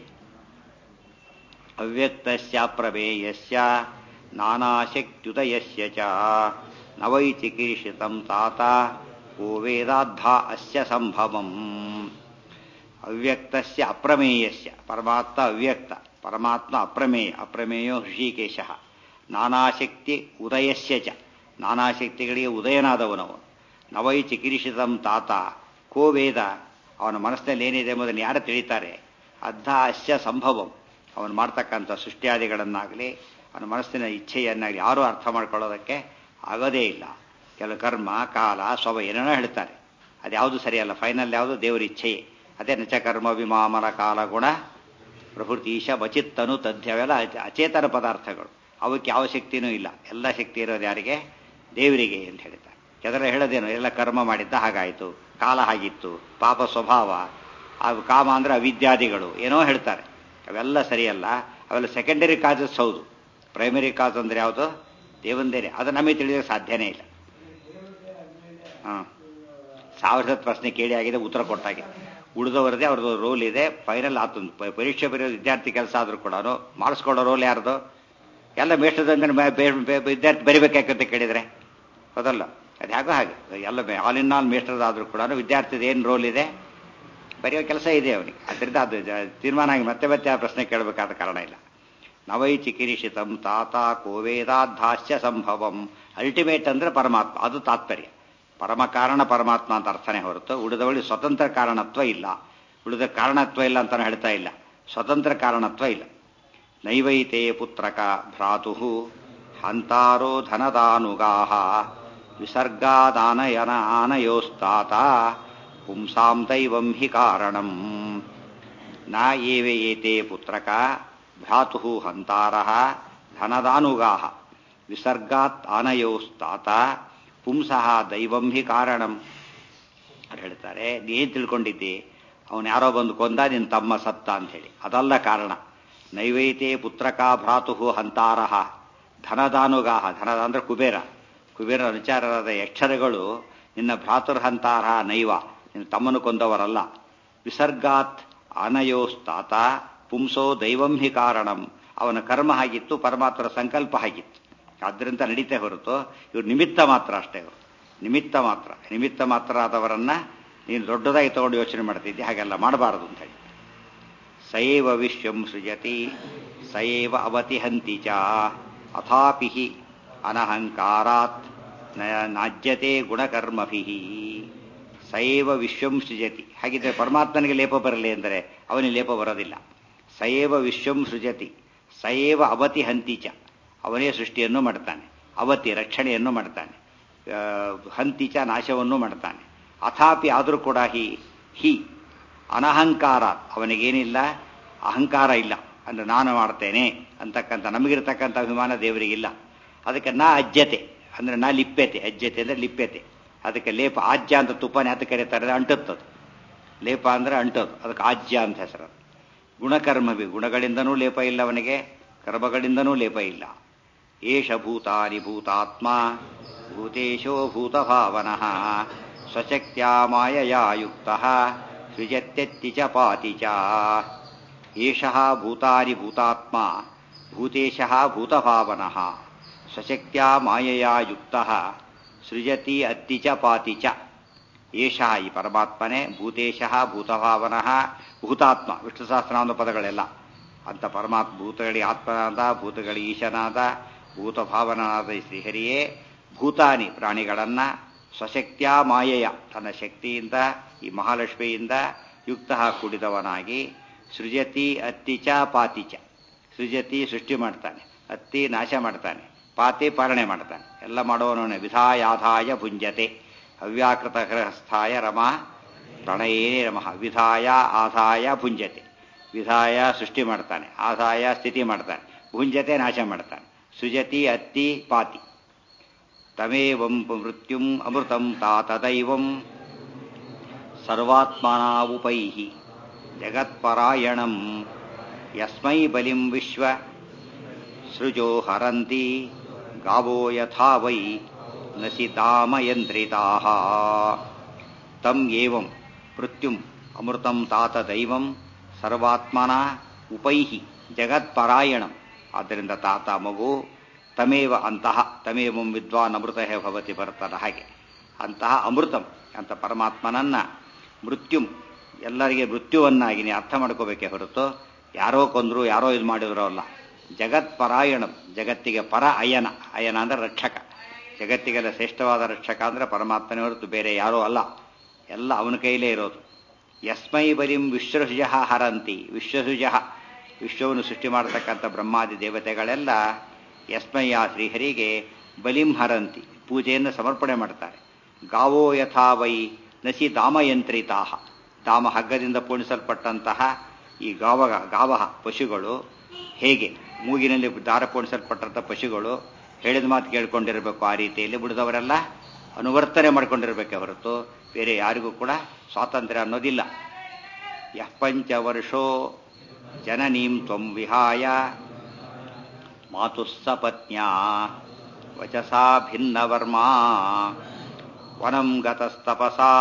Speaker 1: ಅವ್ಯಕ್ತಸ್ಯ ಪ್ರಮೇಯಸ್ಯ ನಾನಾಶಕ್ತ್ಯುದಯಸ್ಯ ಚ ನವೈಚಿಕೀರ್ಷಿತಂ ತಾತ ಕೋ ವೇದಾದ್ಭಾ ಅಸ್ಯ ಸಂಭವಂ ಅವ್ಯಕ್ತಸ್ಯ ಅಪ್ರಮೇಯಸ್ಯ ಪರಮಾತ್ಮ ಅವ್ಯಕ್ತ ಪರಮಾತ್ಮ ಅಪ್ರಮೇಯ ಅಪ್ರಮೇಯೋ ಹೃಷಿಕೇಶ ನಾನಾಶಕ್ತಿ ಉದಯಸ್ಯ ಚ ನಾನಾಶಕ್ತಿಗಳಿಗೆ ಉದಯನಾದವನವನು ನವೈ ಚಿಕಿರಿಷಿತಂ ತಾತ ಕೋ ವೇದ ಅವನ ಮನಸ್ಸಿನಲ್ಲಿ ಏನಿದೆ ಎಂಬುದನ್ನು ಯಾರು ತಿಳಿತಾರೆ ಅದ್ಧ ಅಸ್ಯ ಸಂಭವಂ ಅವನು ಮಾಡ್ತಕ್ಕಂಥ ಸೃಷ್ಟಿಯಾದಿಗಳನ್ನಾಗಲಿ ಅವನ ಮನಸ್ಸಿನ ಇಚ್ಛೆಯನ್ನಾಗಲಿ ಯಾರೂ ಅರ್ಥ ಮಾಡ್ಕೊಳ್ಳೋದಕ್ಕೆ ಆಗೋದೇ ಇಲ್ಲ ಕೆಲವು ಕರ್ಮ ಕಾಲ ಸ್ವಭ ಏನೇನೋ ಹೇಳ್ತಾರೆ ಅದ್ಯಾವುದು ಸರಿಯಲ್ಲ ಫೈನಲ್ ಯಾವುದು ದೇವರ ಇಚ್ಛೆಯೇ ಅದೇ ನಚ ಕರ್ಮ ವಿಮಾಮಲ ಕಾಲ ಗುಣ ಪ್ರಕೃತೀಶ ವಚಿತ್ತನು ತಥ್ಯವೆಲ್ಲ ಅಚೇತನ ಪದಾರ್ಥಗಳು ಅವಕ್ಕೆ ಯಾವ ಶಕ್ತಿನೂ ಇಲ್ಲ ಎಲ್ಲ ಶಕ್ತಿ ಇರೋದು ಯಾರಿಗೆ ದೇವರಿಗೆ ಅಂತ ಹೇಳ್ತಾರೆ ಕೆದರ ಹೇಳೋದೇನು ಎಲ್ಲ ಕರ್ಮ ಮಾಡಿದ್ದ ಹಾಗಾಯಿತು ಕಾಲ ಹಾಗಿತ್ತು ಪಾಪ ಸ್ವಭಾವ ಅದು ಕಾಮ ಅಂದ್ರೆ ಅವಿದ್ಯಾದಿಗಳು ಏನೋ ಹೇಳ್ತಾರೆ ಅವೆಲ್ಲ ಸರಿಯಲ್ಲ ಅವೆಲ್ಲ ಸೆಕೆಂಡರಿ ಕಾಸಸ್ ಹೌದು ಪ್ರೈಮರಿ ಕಾಸ್ ಅಂದ್ರೆ ಯಾವುದು ದೇವಂದೇನೆ ಅದು ನಮಗೆ ತಿಳಿಯೋಕೆ ಸಾಧ್ಯನೇ ಇಲ್ಲ ಹಾಂ ಸಾವಿರದ ಪ್ರಶ್ನೆ ಕೇಳಿ ಆಗಿದೆ ಉತ್ತರ ಕೊಟ್ಟಾಗೆ ಉಳಿದವರದೇ ಅವ್ರದ್ದು ರೋಲ್ ಇದೆ ಫೈನಲ್ ಆತು ಪರೀಕ್ಷೆ ಬರೆಯೋ ವಿದ್ಯಾರ್ಥಿ ಕೆಲಸ ಆದರೂ ಕೂಡ ಮಾಡಿಸ್ಕೊಡೋ ರೋಲ್ ಯಾರ್ದು ಎಲ್ಲ ಮೇಷ್ಟ್ರದಂಗ ವಿದ್ಯಾರ್ಥಿ ಬರಿಬೇಕಾಗತ್ತೆ ಕೇಳಿದರೆ ಹೌದಲ್ಲ ಅದು ಹೇಗೋ ಹಾಗೆ ಎಲ್ಲ ಆಲ್ ಇನ್ ಆಲ್ ಮೇಷ್ಟ್ರದಾದ್ರೂ ಕೂಡ ವಿದ್ಯಾರ್ಥಿದ ಏನು ರೋಲ್ ಇದೆ ಬರೆಯೋ ಕೆಲಸ ಇದೆ ಅವನಿಗೆ ಅದರಿಂದ ಅದು ತೀರ್ಮಾನ ಆಗಿ ಮತ್ತೆ ಮತ್ತೆ ಆ ಪ್ರಶ್ನೆ ಕೇಳಬೇಕಾದ ಕಾರಣ ಇಲ್ಲ ನವೈ ಚಿಕಿರಿಷಿತಂ ತಾತ ಕೋವೇದಾಧ್ಯಾಸ್ಯ ಸಂಭವಂ ಅಲ್ಟಿಮೇಟ್ ಅಂದ್ರೆ ಪರಮಾತ್ಮ ಅದು ತಾತ್ಪರ್ಯ ಪರಮ ಕಾರಣ ಪರಮಾತ್ಮ ಅಂತ ಅರ್ಥನೇ ಹೊರತು ಉಳಿದವಳಿ ಸ್ವತಂತ್ರ ಕಾರಣತ್ವ ಇಲ್ಲ ಉಳಿದ ಕಾರಣತ್ವ ಇಲ್ಲ ಅಂತ ಹೇಳ್ತಾ ಇಲ್ಲ ಸ್ವತಂತ್ರ ಕಾರಣತ್ವ ಇಲ್ಲ ನೈವೈತೆ ಪುತ್ರಕ ಭ್ರಾತು ಹಂತಾರೋ ಧನದಾನುಗಾ ವಿಸರ್ಗಾದಾನಯನ ಆನಯೋಸ್ತಾತ ಪುಂಸಾಂ ದೈವಂ ಹಿ ಕಾರಣಂ ನ ಏವೆ ಏತೆ ಪುತ್ರಕ ಭ್ರಾತು ಹಂತಾರ ಧನದಾನುಗಾ ವಿಸರ್ಗಾತ್ ಆನಯೋಸ್ತಾತ ಪುಂಸಃ ದೈವಂ ಹಿ ಕಾರಣಂ ಅವ್ರು ಹೇಳ್ತಾರೆ ನೀನು ತಿಳ್ಕೊಂಡಿದ್ದಿ ಅವನು ಯಾರೋ ಬಂದು ಕೊಂದ ನಿನ್ನ ತಮ್ಮ ಸತ್ತ ಅಂತ ಹೇಳಿ ಅದಲ್ಲ ಕಾರಣ ನೈವೈತೆ ಪುತ್ರಕ ಭ್ರಾತು ಹಂತಾರಹ ಧನದಾನುಗಾಹ ಧನದ ಅಂದ್ರೆ ಕುಬೇರ ಕುಬೇರ ಅನುಚಾರರಾದ ಯಕ್ಷರಗಳು ನಿನ್ನ ಭ್ರಾತುರ್ಹಂತಾರ ನೈವ ನಿನ್ನ ತಮ್ಮನು ಕೊಂದವರಲ್ಲ ವಿಸರ್ಗಾತ್ ಅನಯೋಸ್ತಾತ ಪುಂಸೋ ದೈವಂ ಹಿ ಕಾರಣಂ ಅವನ ಕರ್ಮ ಆಗಿತ್ತು ಪರಮಾತ್ಮರ ಸಂಕಲ್ಪ ಆಗಿತ್ತು ಆದ್ದರಿಂದ ನಡೀತೆ ಹೊರತು ಇವ್ರು ನಿಮಿತ್ತ ಮಾತ್ರ ಅಷ್ಟೇ ಇವರು ನಿಮಿತ್ತ ಮಾತ್ರ ನಿಮಿತ್ತ ಮಾತ್ರ ಆದವರನ್ನ ನೀನು ದೊಡ್ಡದಾಗಿ ತಗೊಂಡು ಯೋಚನೆ ಮಾಡ್ತಿದ್ದೆ ಹಾಗೆಲ್ಲ ಮಾಡಬಾರದು ಅಂತ ಹೇಳಿ ಸಯೇವ ವಿಶ್ವಂ ಸೃಜತಿ ಸಯೇವ ಅವತಿ ಹಂತಿ ಚ ಅಥಾಪಿ ಅನಹಂಕಾರಾತ್ ನಾಜ್ಯತೆ ಗುಣಕರ್ಮಭಿ ಸಯೇವ ವಿಶ್ವಂ ಸೃಜತಿ ಹಾಗಿದ್ರೆ ಪರಮಾತ್ಮನಿಗೆ ಲೇಪ ಬರಲಿ ಅಂದರೆ ಅವನಿಗೆ ಲೇಪ ಬರೋದಿಲ್ಲ ಸಯೇವ ವಿಶ್ವಂ ಸೃಜತಿ ಸಯೇವ ಅವತಿ ಹಂತಿ ಚ ಅವನೇ ಸೃಷ್ಟಿಯನ್ನು ಮಾಡ್ತಾನೆ ಅವತಿ ರಕ್ಷಣೆಯನ್ನು ಮಾಡ್ತಾನೆ ಹಂತಿಚ ನಾಶವನ್ನು ಮಾಡ್ತಾನೆ ಅಥಾಪಿ ಆದರೂ ಕೂಡ ಹಿ ಹಿ ಅನಹಂಕಾರ ಅವನಿಗೇನಿಲ್ಲ ಅಹಂಕಾರ ಇಲ್ಲ ಅಂದ್ರೆ ನಾನು ಮಾಡ್ತೇನೆ ಅಂತಕ್ಕಂಥ ನಮಗಿರ್ತಕ್ಕಂಥ ಅಭಿಮಾನ ದೇವರಿಗಿಲ್ಲ ಅದಕ್ಕೆ ನಾ ಅಜ್ಜತೆ ಅಂದ್ರೆ ನಾ ಲಿಪ್ಯತೆ ಅಜ್ಜತೆ ಅಂದ್ರೆ ಲಿಪ್ಯತೆ ಅದಕ್ಕೆ ಲೇಪ ಆಜ್ಯ ಅಂತ ತುಪ್ಪನೇ ಅಂತ ಕರೀತಾರೆ ಅಂಟುತ್ತದು ಲೇಪ ಅಂದ್ರೆ ಅಂಟೋದು ಅದಕ್ಕೆ ಆಜ್ಯ ಅಂತ ಹೆಸರು ಗುಣಕರ್ಮವಿ ಗುಣಗಳಿಂದನೂ ಲೇಪ ಇಲ್ಲ ಅವನಿಗೆ ಕರ್ಮಗಳಿಂದನೂ ಲೇಪ ಇಲ್ಲ ಏಷ ಭೂತಾನಿ ಭೂತಾತ್ಮ ಭೂತೇಶೋ ಭೂತಭಾವನಃ ಸ್ವಶಕ್ತ್ಯಾ ಮಾಯಯಾ ಯುಕ್ತ ಸೃಜತ್ಯತ್ತಿ ಚ ಪಾತಿ ಚ ಏಷಃ ಭೂತಾನಿ ಭೂತಾತ್ಮ ಭೂತೇಶಃ ಭೂತಭಾವನಃ ಸ್ವಶಕ್ತ್ಯಾ ಮಾಯಯಾ ಯುಕ್ತ ಸೃಜತಿ ಅತ್ತಿ ಚ ಪಾತಿ ಚ ಏಷಃ ಈ ಪರಮಾತ್ಮನೇ ಭೂತೇಶಃ ಭೂತಭಾವನಃ ಭೂತಾತ್ಮ ವಿಷ್ಣು ಸಹಸ್ರನಾಮ ಪದಗಳೆಲ್ಲ ಅಂತ ಪರಮಾತ್ಮ ಭೂತಗಳಿಗೆ ಆತ್ಮನಾದ ಭೂತಗಳಿಗೆ ಈಶನಾದ ಭೂತಭಾವನಾದ ಈ ಶ್ರೀಹರಿಯೇ ಭೂತಾನಿ ಪ್ರಾಣಿಗಳನ್ನ ಸ್ವಶಕ್ತಿಯ ಮಾಯೆಯ ತನ್ನ ಶಕ್ತಿಯಿಂದ ಈ ಮಹಾಲಕ್ಷ್ಮಿಯಿಂದ ಯುಕ್ತ ಕೂಡಿದವನಾಗಿ ಸೃಜತಿ ಅತ್ತಿಚ ಪಾತಿಚ ಸೃಜತಿ ಸೃಷ್ಟಿ ಮಾಡ್ತಾನೆ ಅತ್ತಿ ನಾಶ ಮಾಡ್ತಾನೆ ಪಾತಿ ಪಾಲನೆ ಮಾಡ್ತಾನೆ ಎಲ್ಲ ಮಾಡುವವನೇ ವಿಧಾಯಾಧಾಯ ಭುಂಜತೆ ಅವ್ಯಾಕೃತ ಗೃಹಸ್ಥಾಯ ರಮಾ ಪ್ರಣಯೇ ನಮಃ ವಿಧಾಯ ಆದಾಯ ಭುಂಜತೆ ವಿಧಾಯ ಸೃಷ್ಟಿ ಮಾಡ್ತಾನೆ ಆದಾಯ ಸ್ಥಿತಿ ಮಾಡ್ತಾನೆ ಭುಂಜತೆ ನಾಶ ಮಾಡ್ತಾನೆ ಸುಜತಿ ಅತ್ತಿ ಪಾತಿ ತಮೇವಂ ಮೃತ್ಯುಂ ಅಮೃತಂ ತಾತದೈವಂ ಸರ್ವಾತ್ಮನಾವುಪೈ ಜಗತ್ಪರಾಯಣಂ ಯಸ್ಮೈ ಬಲಿಂ ವಿಶ್ವ ಸೃಜೋ ಹರಂತಿ ಗಾವೋ ಯಥಾ ವೈ ನಸಿತಾಮಯಂತ್ರಿತಾ ತಂ ಏವಂ ಮೃತ್ಯುಂ ಅಮೃತಂ ತಾತ ದೈವಂ ಸರ್ವಾತ್ಮನ ಉಪೈಹಿ ಜಗತ್ಪರಾಯಣಂ ಆದ್ದರಿಂದ ತಾತ ಮಗು ತಮೇವ ಅಂತಹ ತಮೇವಂ ವಿದ್ವಾನ್ ಅಮೃತ ಭವತಿ ಬರ್ತಾರ ಹಾಗೆ ಅಂತಹ ಅಮೃತಂ ಅಂತ ಪರಮಾತ್ಮನನ್ನ ಮೃತ್ಯುಂ ಎಲ್ಲರಿಗೆ ಮೃತ್ಯುವನ್ನಾಗಿ ನೀವು ಅರ್ಥ ಮಾಡ್ಕೋಬೇಕೇ ಹೊರತು ಯಾರೋ ಕೊಂದ್ರು ಯಾರೋ ಇದು ಮಾಡಿದ್ರೋ ಅಲ್ಲ ಜಗತ್ಪರಾಯಣಂ ಜಗತ್ತಿಗೆ ಪರ ಅಯನ ಅಯನ ಅಂದ್ರೆ ರಕ್ಷಕ ಜಗತ್ತಿಗೆಲ್ಲ ಶ್ರೇಷ್ಠವಾದ ರಕ್ಷಕ ಅಂದ್ರೆ ಪರಮಾತ್ಮನೇ ಹೊರತು ಬೇರೆ ಯಾರೋ ಅಲ್ಲ ಎಲ್ಲ ಅವನ ಕೈಲೇ ಇರೋದು ಯಸ್ಮೈ ಬಲಿಂ ವಿಶ್ವಸುಜ ಹರಂತಿ ವಿಶ್ವಸುಜ ವಿಶ್ವವನ್ನು ಸೃಷ್ಟಿ ಮಾಡತಕ್ಕಂಥ ಬ್ರಹ್ಮಾದಿ ದೇವತೆಗಳೆಲ್ಲ ಯಸ್ಮೈ ಆ ಶ್ರೀಹರಿಗೆ ಬಲಿಂ ಹರಂತಿ ಪೂಜೆಯನ್ನು ಸಮರ್ಪಣೆ ಮಾಡ್ತಾರೆ ಗಾವೋ ಯಥಾ ವೈ ನಸಿ ದಾಮಯಂತ್ರಿತಾಹ ದಾಮ ಹಗ್ಗದಿಂದ ಪೂಣಿಸಲ್ಪಟ್ಟಂತಹ ಈ ಗಾವ ಗಾವ ಪಶುಗಳು ಹೇಗೆ ಮೂಗಿನಲ್ಲಿ ದಾರ ಪೋಣಿಸಲ್ಪಟ್ಟಂಥ ಪಶುಗಳು ಹೇಳಿದ ಮಾತು ಕೇಳ್ಕೊಂಡಿರಬೇಕು ಆ ರೀತಿಯಲ್ಲಿ ಬಿಡಿದವರೆಲ್ಲ ಅನುವರ್ತನೆ ಮಾಡ್ಕೊಂಡಿರ್ಬೇಕೆ ಹೊರತು ಬೇರೆ ಯಾರಿಗೂ ಕೂಡ ಸ್ವಾತಂತ್ರ್ಯ ಅನ್ನೋದಿಲ್ಲ ಯಃ ಪಂಚವರ್ಷೋ ಜನನೀಂ ತ್ವಂ ವಿಹಾಯ ಮಾತುಸ್ಸಪತ್ನ್ಯಾ ವಚಸಾ ಭಿನ್ನವರ್ಮಾ ವನಂ ಗತಸ್ತಪಸಾ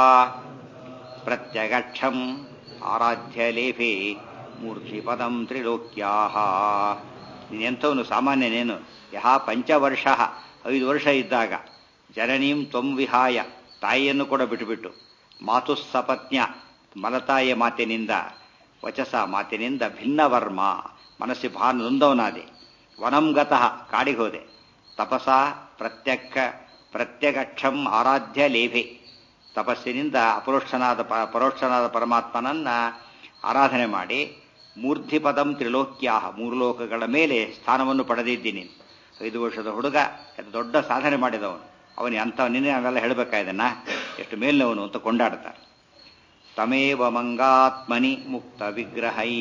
Speaker 1: ಪ್ರತ್ಯಗಕ್ಷಂ ಆರಾಧ್ಯಲೇಫೆ ಮೂರ್ತಿಪದಂ ತ್ರಿಲೋಕ್ಯಾಹ ನೀನೆಂಥವನು ಸಾಮಾನ್ಯನೇನು ಯಹ ಪಂಚವರ್ಷ ಐದು ವರ್ಷ ಇದ್ದಾಗ ಜನನೀಂ ತ್ವಂ ವಿಹಾಯ ತಾಯಿಯನ್ನು ಕೂಡ ಬಿಟ್ಟುಬಿಟ್ಟು ಮಾತುಸ್ಸಪತ್ನ್ಯ ಮಲತಾಯಿಯ ಮಾತಿನಿಂದ ವಚಸ ಮಾತಿನಿಂದ ಭಿನ್ನವರ್ಮ ಮನಸ್ಸಿ ಭಾನ ನೊಂದವನಾದೆ ವನಂ ಗತಃ ಕಾಡಿಗೆ ಹೋದೆ ತಪಸ ಪ್ರತ್ಯಕ್ಷ ಪ್ರತ್ಯಗಕ್ಷಂ ಆರಾಧ್ಯ ಲೇಭೆ ತಪಸ್ಸಿನಿಂದ ಅಪರೋಕ್ಷನಾದ ಪರೋಕ್ಷನಾದ ಪರಮಾತ್ಮನನ್ನ ಆರಾಧನೆ ಮಾಡಿ ಮೂರ್ಧಿಪದಂ ತ್ರಿಲೋಕ್ಯಾಹ ಮೂರು ಲೋಕಗಳ ಮೇಲೆ ಸ್ಥಾನವನ್ನು ಪಡೆದಿದ್ದೀನಿ ಐದು ವರ್ಷದ ಹುಡುಗ ದೊಡ್ಡ ಸಾಧನೆ ಮಾಡಿದವನು ಅವನು ಅಂಥ ನಿನ್ನೆ ಅವೆಲ್ಲ ಹೇಳಬೇಕಾಯ್ದನ್ನ ಎಷ್ಟು ಮೇಲಿನವನು ಅಂತ ಕೊಂಡಾಡ್ತಾರೆ ತಮೇವ ಮಂಗಾತ್ಮನಿ ಮುಕ್ತ ವಿಗ್ರಹೈ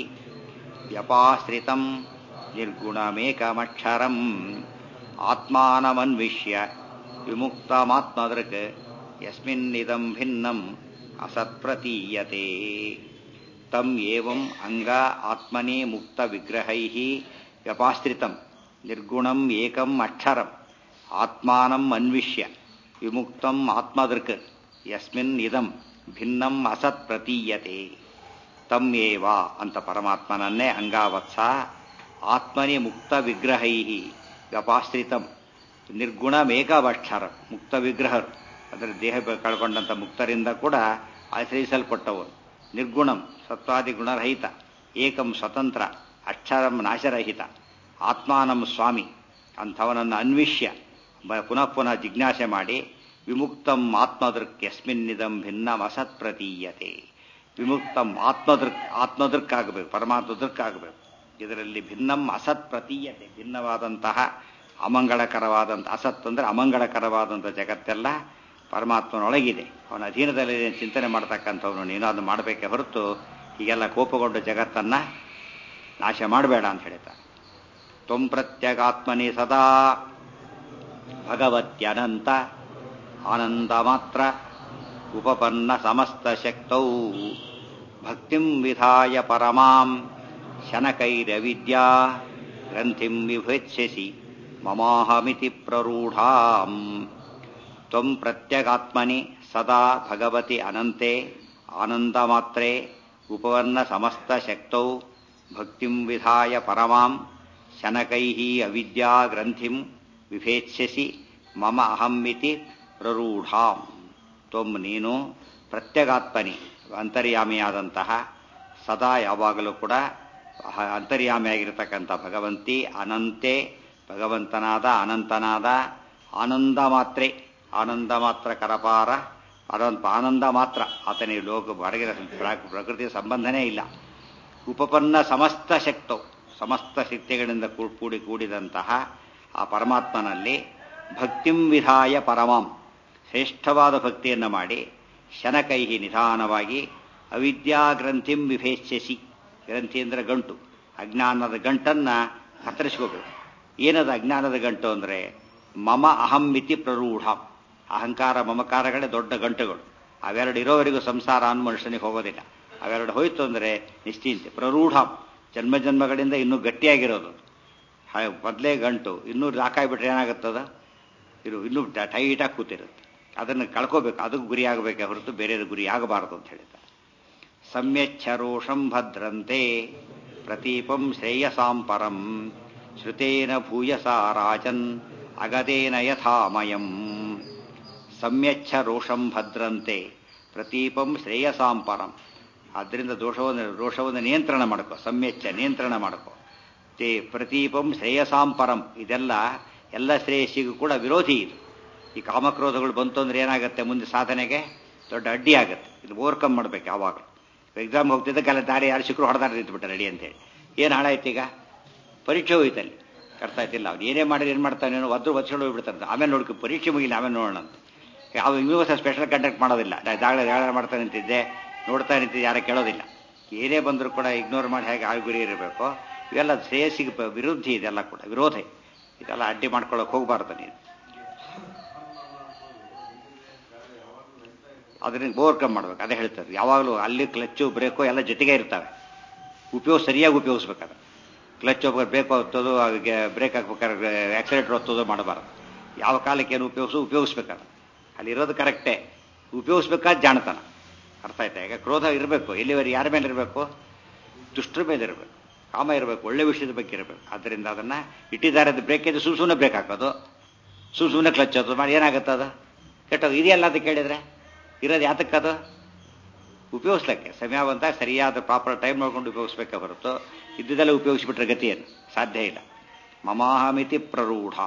Speaker 1: ವ್ಯಪಾಶ್ರಿತಂ ನಿರ್ಗುಣಮೇಕಮಕ್ಷರಂ ಆತ್ಮಾನಮನ್ವಿಷ್ಯ ವಿಮುಕ್ತಮಾತ್ಮದೃಕ್ ಯಸ್ಮಿನ್ನಿದಂ ಭಿನ್ನಂ ಅಸತ್ಪ್ರತೀಯತೆ ತಂ ಏವಂ ಅಂಗ ಆತ್ಮನೇ ಮುಕ್ತ ವಿಗ್ರಹೈ ವ್ಯಪಾಶ್ರಿತಂ ನಿರ್ಗುಣಂ ಏಕಂ ಅಕ್ಷರಂ ಆತ್ಮಾನಂ ಅನ್ವಿಷ್ಯ ವಿಮುಕ್ತಂ ಆತ್ಮದೃಕ್ ಯಸ್ಮಿನ್ ಇದಂ ಭಿನ್ನಂ ಅಸತ್ ಪ್ರತೀಯತೆ ತಂ ಏವ ಅಂತ ಪರಮಾತ್ಮನನ್ನೇ ಅಂಗಾವತ್ಸ ಆತ್ಮನಿ ಮುಕ್ತ ವಿಗ್ರಹೈ ವ್ಯಪಾಶ್ರಿತಂ ನಿರ್ಗುಣಮೇಕವಕ್ಷರ ಮುಕ್ತ ವಿಗ್ರಹರು ಅದರ ದೇಹ ಕಳ್ಕೊಂಡಂಥ ಮುಕ್ತರಿಂದ ಕೂಡ ಆಶ್ರಯಿಸಲ್ಪಟ್ಟವರು ನಿರ್ಗುಣಂ ಸತ್ವಾದಿ ಗುಣರಹಿತ ಏಕಂ ಸ್ವತಂತ್ರ ಅಕ್ಷರಂ ನಾಶರಹಿತ ಆತ್ಮಾನಂ ಸ್ವಾಮಿ ಅಂಥವನನ್ನು ಅನ್ವಿಷ್ಯ ಪುನಃ ಪುನಃ ಜಿಜ್ಞಾಸೆ ಮಾಡಿ ವಿಮುಕ್ತಂ ಆತ್ಮದೃಕ್ ಯಸ್ಮಿನ್ನಿದಂ ಭಿನ್ನಂ ಅಸತ್ ಪ್ರತೀಯತೆ ವಿಮುಕ್ತಂ ಆತ್ಮದೃಕ್ ಆತ್ಮದೃಕ್ ಆಗಬೇಕು ಪರಮಾತ್ಮ ದೃಕ್ ಆಗಬೇಕು ಇದರಲ್ಲಿ ಭಿನ್ನಂ ಅಸತ್ ಪ್ರತೀಯತೆ ಭಿನ್ನವಾದಂತಹ ಅಮಂಗಳಕರವಾದಂಥ ಅಸತ್ ಅಂದರೆ ಅಮಂಗಳಕರವಾದಂಥ ಜಗತ್ತೆಲ್ಲ ಪರಮಾತ್ಮನೊಳಗಿದೆ ಅವನ ಅಧೀನದಲ್ಲಿ ಚಿಂತನೆ ಮಾಡ್ತಕ್ಕಂಥವನು ನೀನು ಅದು ಮಾಡಬೇಕೆ ಹೊರತು ಹೀಗೆಲ್ಲ ಕೋಪಗೊಂಡ ಜಗತ್ತನ್ನ ನಾಶ ಮಾಡಬೇಡ ಅಂತ ಹೇಳ್ತಾರೆ ತ್ವಂ ಪ್ರತ್ಯಗಾತ್ಮನಿ ಸದಾ ಭಗವತ್ಯನಂತ ಆನಂದ ಮಾತ್ರ ಉಪಪನ್ನ ಸಮಸ್ತ ಶಕ್ತೌ ಭಕ್ತಿಂ ವಿಧಾಯ ಪರಮಾಂ ಶನಕೈರವಿದ್ಯಾ ಗ್ರಂಥಿಂ ವಿಭೇತ್ಸ್ಯಸಿ ಮಮಾಹಮಿತಿ ಪ್ರರೂಢಾಂ ತ್ವಂ ಪ್ರತ್ಯಗಾತ್ಮನಿ ಸದಾ ಭಗವತಿ ಅನಂತೆ ಆನಂದಮಾತ್ರೆ ಉಪವನ್ನ ಸಮಸ್ತ ಶಕ್ತೌ ಭಕ್ತಿಂ ವಿಧಾಯ ಪರಮಾಂ ಶನಕೈ ಅವಿದ್ಯಾ ಗ್ರಂಥಿಂ ವಿಭೇತ್ಸ್ಯಸಿ ಮಮ ಅಹಮ್ಮಿತಿ ಪ್ರರೂಢಾಂ ತ್ವಂ ನೀನು ಪ್ರತ್ಯಗಾತ್ಮನಿ ಅಂತರ್ಯಾಮಿಯಾದಂತಹ ಸದಾ ಯಾವಾಗಲೂ ಕೂಡ ಅಂತರ್ಯಾಮಿಯಾಗಿರ್ತಕ್ಕಂಥ ಭಗವಂತಿ ಅನಂತೆ ಭಗವಂತನಾದ ಅನಂತನಾದ ಆನಂದ ಮಾತ್ರೆ ಆನಂದ ಮಾತ್ರ ಕರಪಾರ ಅನಂತ ಆನಂದ ಮಾತ್ರ ಆತನಿಗೆ ಲೋಕ ಹೊರಗಿನ ಪ್ರಕೃತಿಯ ಸಂಬಂಧನೇ ಇಲ್ಲ ಉಪಪನ್ನ ಸಮಸ್ತ ಶಕ್ತವು ಸಮಸ್ತ ಶಕ್ತಿಗಳಿಂದ ಕೂಡಿ ಕೂಡಿದಂತಹ ಆ ಪರಮಾತ್ಮನಲ್ಲಿ ಭಕ್ತಿಂ ವಿಧಾಯ ಪರಮಾಂ ಶ್ರೇಷ್ಠವಾದ ಭಕ್ತಿಯನ್ನು ಮಾಡಿ ಶನಕೈಹಿ ನಿಧಾನವಾಗಿ ಅವಿದ್ಯಾಗ್ರಂಥಿಂ ವಿಭೇಚ್ಯಸಿ ಗ್ರಂಥಿ ಅಂದರೆ ಗಂಟು ಅಜ್ಞಾನದ ಗಂಟನ್ನ ಕತ್ತರಿಸ್ಕೋಬೇಕು ಏನದು ಅಜ್ಞಾನದ ಗಂಟು ಅಂದರೆ ಮಮ ಅಹಂ ಮಿತಿ ಪ್ರರೂಢ ಅಹಂಕಾರ ಮಮಕಾರಗಳೇ ದೊಡ್ಡ ಗಂಟುಗಳು ಅವೆರಡು ಇರೋವರೆಗೂ ಸಂಸಾರ ಅನ್ನೋ ಮನುಷ್ಯನಿಗೆ ಹೋಗೋದಿಲ್ಲ ಅವೆರಡು ಹೋಯ್ತು ಅಂದರೆ ನಿಶ್ಚಿಂತೆ ಪ್ರರೂಢ ಜನ್ಮ ಜನ್ಮಗಳಿಂದ ಇನ್ನೂ ಗಟ್ಟಿಯಾಗಿರೋದು ಮೊದಲೇ ಗಂಟು ಇನ್ನೂ ಲಾಕಾಗ್ಬಿಟ್ರೆ ಏನಾಗುತ್ತದ ಇದು ಇನ್ನೂ ಟೈಟಾಗಿ ಕೂತಿರುತ್ತೆ ಅದನ್ನು ಕಳ್ಕೋಬೇಕು ಅದಕ್ಕೆ ಗುರಿ ಆಗಬೇಕೆ ಹೊರತು ಬೇರೆ ಗುರಿ ಆಗಬಾರದು ಅಂತ ಹೇಳಿದ್ದಾರೆ ಸಮ್ಯಚ್ಛರೋಷಂ ಭದ್ರಂತೆ ಪ್ರತೀಪಂ ಶ್ರೇಯಸಾಂ ಪರಂ ಶ್ರುತೇನ ಭೂಯಸ ರಾಜನ್ ಅಗದೇನ ಯಥಾಮಯಂ ಸಮ್ಯಚ್ಛ ರೋಷಂ ಭದ್ರಂತೆ ಪ್ರತೀಪಂ ಶ್ರೇಯಸಾಂ ಪರಂ ಆದ್ದರಿಂದ ದೋಷವನ್ನು ರೋಷವನ್ನು ನಿಯಂತ್ರಣ ಮಾಡ್ಕೋ ಸಮ್ಯಚ್ಛ ನಿಯಂತ್ರಣ ಮಾಡ್ಕೋ ತೇ ಪ್ರತೀಪಂ ಶ್ರೇಯಸಾಂ ಪರಂ ಇದೆಲ್ಲ ಎಲ್ಲ ಶ್ರೇಯಸ್ಸಿಗೂ ಕೂಡ ವಿರೋಧಿ ಇದು ಈ ಕಾಮಕ್ರೋಧಗಳು ಬಂತು ಅಂದ್ರೆ ಏನಾಗುತ್ತೆ ಮುಂದೆ ಸಾಧನೆಗೆ ದೊಡ್ಡ ಅಡ್ಡಿ ಆಗುತ್ತೆ ಇದು ಓವರ್ಕಮ್ ಮಾಡ್ಬೇಕು ಯಾವಾಗ ಎಕ್ಸಾಮ್ ಹೋಗ್ತಿದ್ದಕ್ಕೆಲ್ಲ ದಾರಿ ಯಾರು ಸಿಕ್ಕರು ಹೊಡೆದಾರ ನಿಂತ್ಬಿಟ್ಟ ರೆಡಿ ಅಂತೇಳಿ ಏನು ಹಾಳಾಯ್ತು ಈಗ ಪರೀಕ್ಷೆ ಹೋಯ್ತಲ್ಲಿ ಅರ್ಥ ಆಯ್ತಿಲ್ಲ ಅವ್ನು ಏನೇ ಮಾಡಿದ್ರೆ ಏನು ಮಾಡ್ತಾನೆ ಒದ್ರು ಒದ್ಸ್ಕೊಂಡು ಹೋಗ್ಬಿಡ್ತಾರೆ ಆಮೇಲೆ ನೋಡ್ಕೊ ಪರೀಕ್ಷೆ ಮುಗಿಲಿ ಆಮೇಲೆ ನೋಡೋಣ ಅಂತ ಯಾವ ಯೂನಿವರ್ಸ ಸ್ಪೆಷಲ್ ಕಂಡಕ್ಟ್ ಮಾಡೋದಿಲ್ಲ ದಾಳಿ ದಾಳಿ ಮಾಡ್ತಾ ನಿಂತಿದ್ದೆ ನೋಡ್ತಾ ನಿಂತಿದ್ದೆ ಯಾರು ಕೇಳೋದಿಲ್ಲ ಏನೇ ಬಂದರೂ ಕೂಡ ಇಗ್ನೋರ್ ಮಾಡಿ ಹೇಗೆ ಆ ಗುರಿ ಇರಬೇಕು ಇವೆಲ್ಲ ಶ್ರೇಯಸ್ಸಿಗೆ ವಿರುದ್ಧಿ ಇದೆಲ್ಲ ಕೂಡ ವಿರೋಧ ಇದೆಲ್ಲ ಅಡ್ಡಿ ಮಾಡ್ಕೊಳ್ಳೋಕೆ ಹೋಗಬಾರ್ದು ನೀನು ಅದರಿಂದ ಓವರ್ಕಮ್ ಮಾಡ್ಬೇಕು ಅದೇ ಹೇಳ್ತಾರೆ ಯಾವಾಗಲೂ ಅಲ್ಲಿ ಕ್ಲಚ್ಚು ಬ್ರೇಕು ಎಲ್ಲ ಜೊತೆಗೆ ಇರ್ತವೆ ಉಪಯೋಗ ಸರಿಯಾಗಿ ಉಪಯೋಗಿಸ್ಬೇಕಾದ್ರೆ ಕ್ಲಚ್ ಹೋಗ್ಬೇಕಾದ್ರೆ ಬ್ರೇಕ್ ಹೊತ್ತೋದು ಬ್ರೇಕ್ ಹಾಕ್ಬೇಕಾದ್ರೆ ಆಕ್ಸಿಲೇಟರ್ ಹೊತ್ತೋದು ಮಾಡಬಾರ್ದು ಯಾವ ಕಾಲಕ್ಕೆ ಏನು ಉಪಯೋಗಿಸು ಉಪಯೋಗಿಸ್ಬೇಕಾದ್ರೆ ಅಲ್ಲಿರೋದು ಕರೆಕ್ಟೇ ಉಪಯೋಗಿಸ್ಬೇಕಾದ ಜಾಣತನ ಅರ್ಥ ಆಯ್ತಾ ಈಗ ಕ್ರೋಧ ಇರಬೇಕು ಎಲ್ಲಿವರೆಗೆ ಯಾರ ಮೇಲೆ ಇರಬೇಕು ದುಷ್ಟರ ಮೇಲೆ ಇರಬೇಕು ಕಾಮ ಇರಬೇಕು ಒಳ್ಳೆ ವಿಷಯದ ಬಗ್ಗೆ ಇರಬೇಕು ಆದ್ದರಿಂದ ಅದನ್ನು ಇಟ್ಟಿದ್ದಾರೆ ಅದು ಬ್ರೇಕ್ ಇದ್ದು ಸುಮ್ ಸುಮ್ಮನೆ ಬ್ರೇಕ್ ಹಾಕೋದು ಸುಮ್ ಸುಮ್ಮನೆ ಕ್ಲಚ್ ಅದು ಮಾಡಿ ಏನಾಗುತ್ತೆ ಅದು ಕೆಟ್ಟೋದು ಇದೆಯಲ್ಲ ಅಂತ ಕೇಳಿದರೆ ಇರೋದು ಯಾತಕ್ಕದು ಉಪಯೋಗಿಸ್ಲಿಕ್ಕೆ ಸಮಯ ಬಂದಾಗ ಸರಿಯಾದ ಪ್ರಾಪರ್ ಟೈಮ್ ನೋಡ್ಕೊಂಡು ಉಪಯೋಗಿಸ್ಬೇಕೆ ಹೊರತು ಇದ್ದುದೆಲ್ಲ ಉಪಯೋಗಿಸ್ಬಿಟ್ರೆ ಗತಿಯೇನು ಸಾಧ್ಯ ಇಲ್ಲ ಮಮಾಹಮಿತಿ ಪ್ರರೂಢಾಂ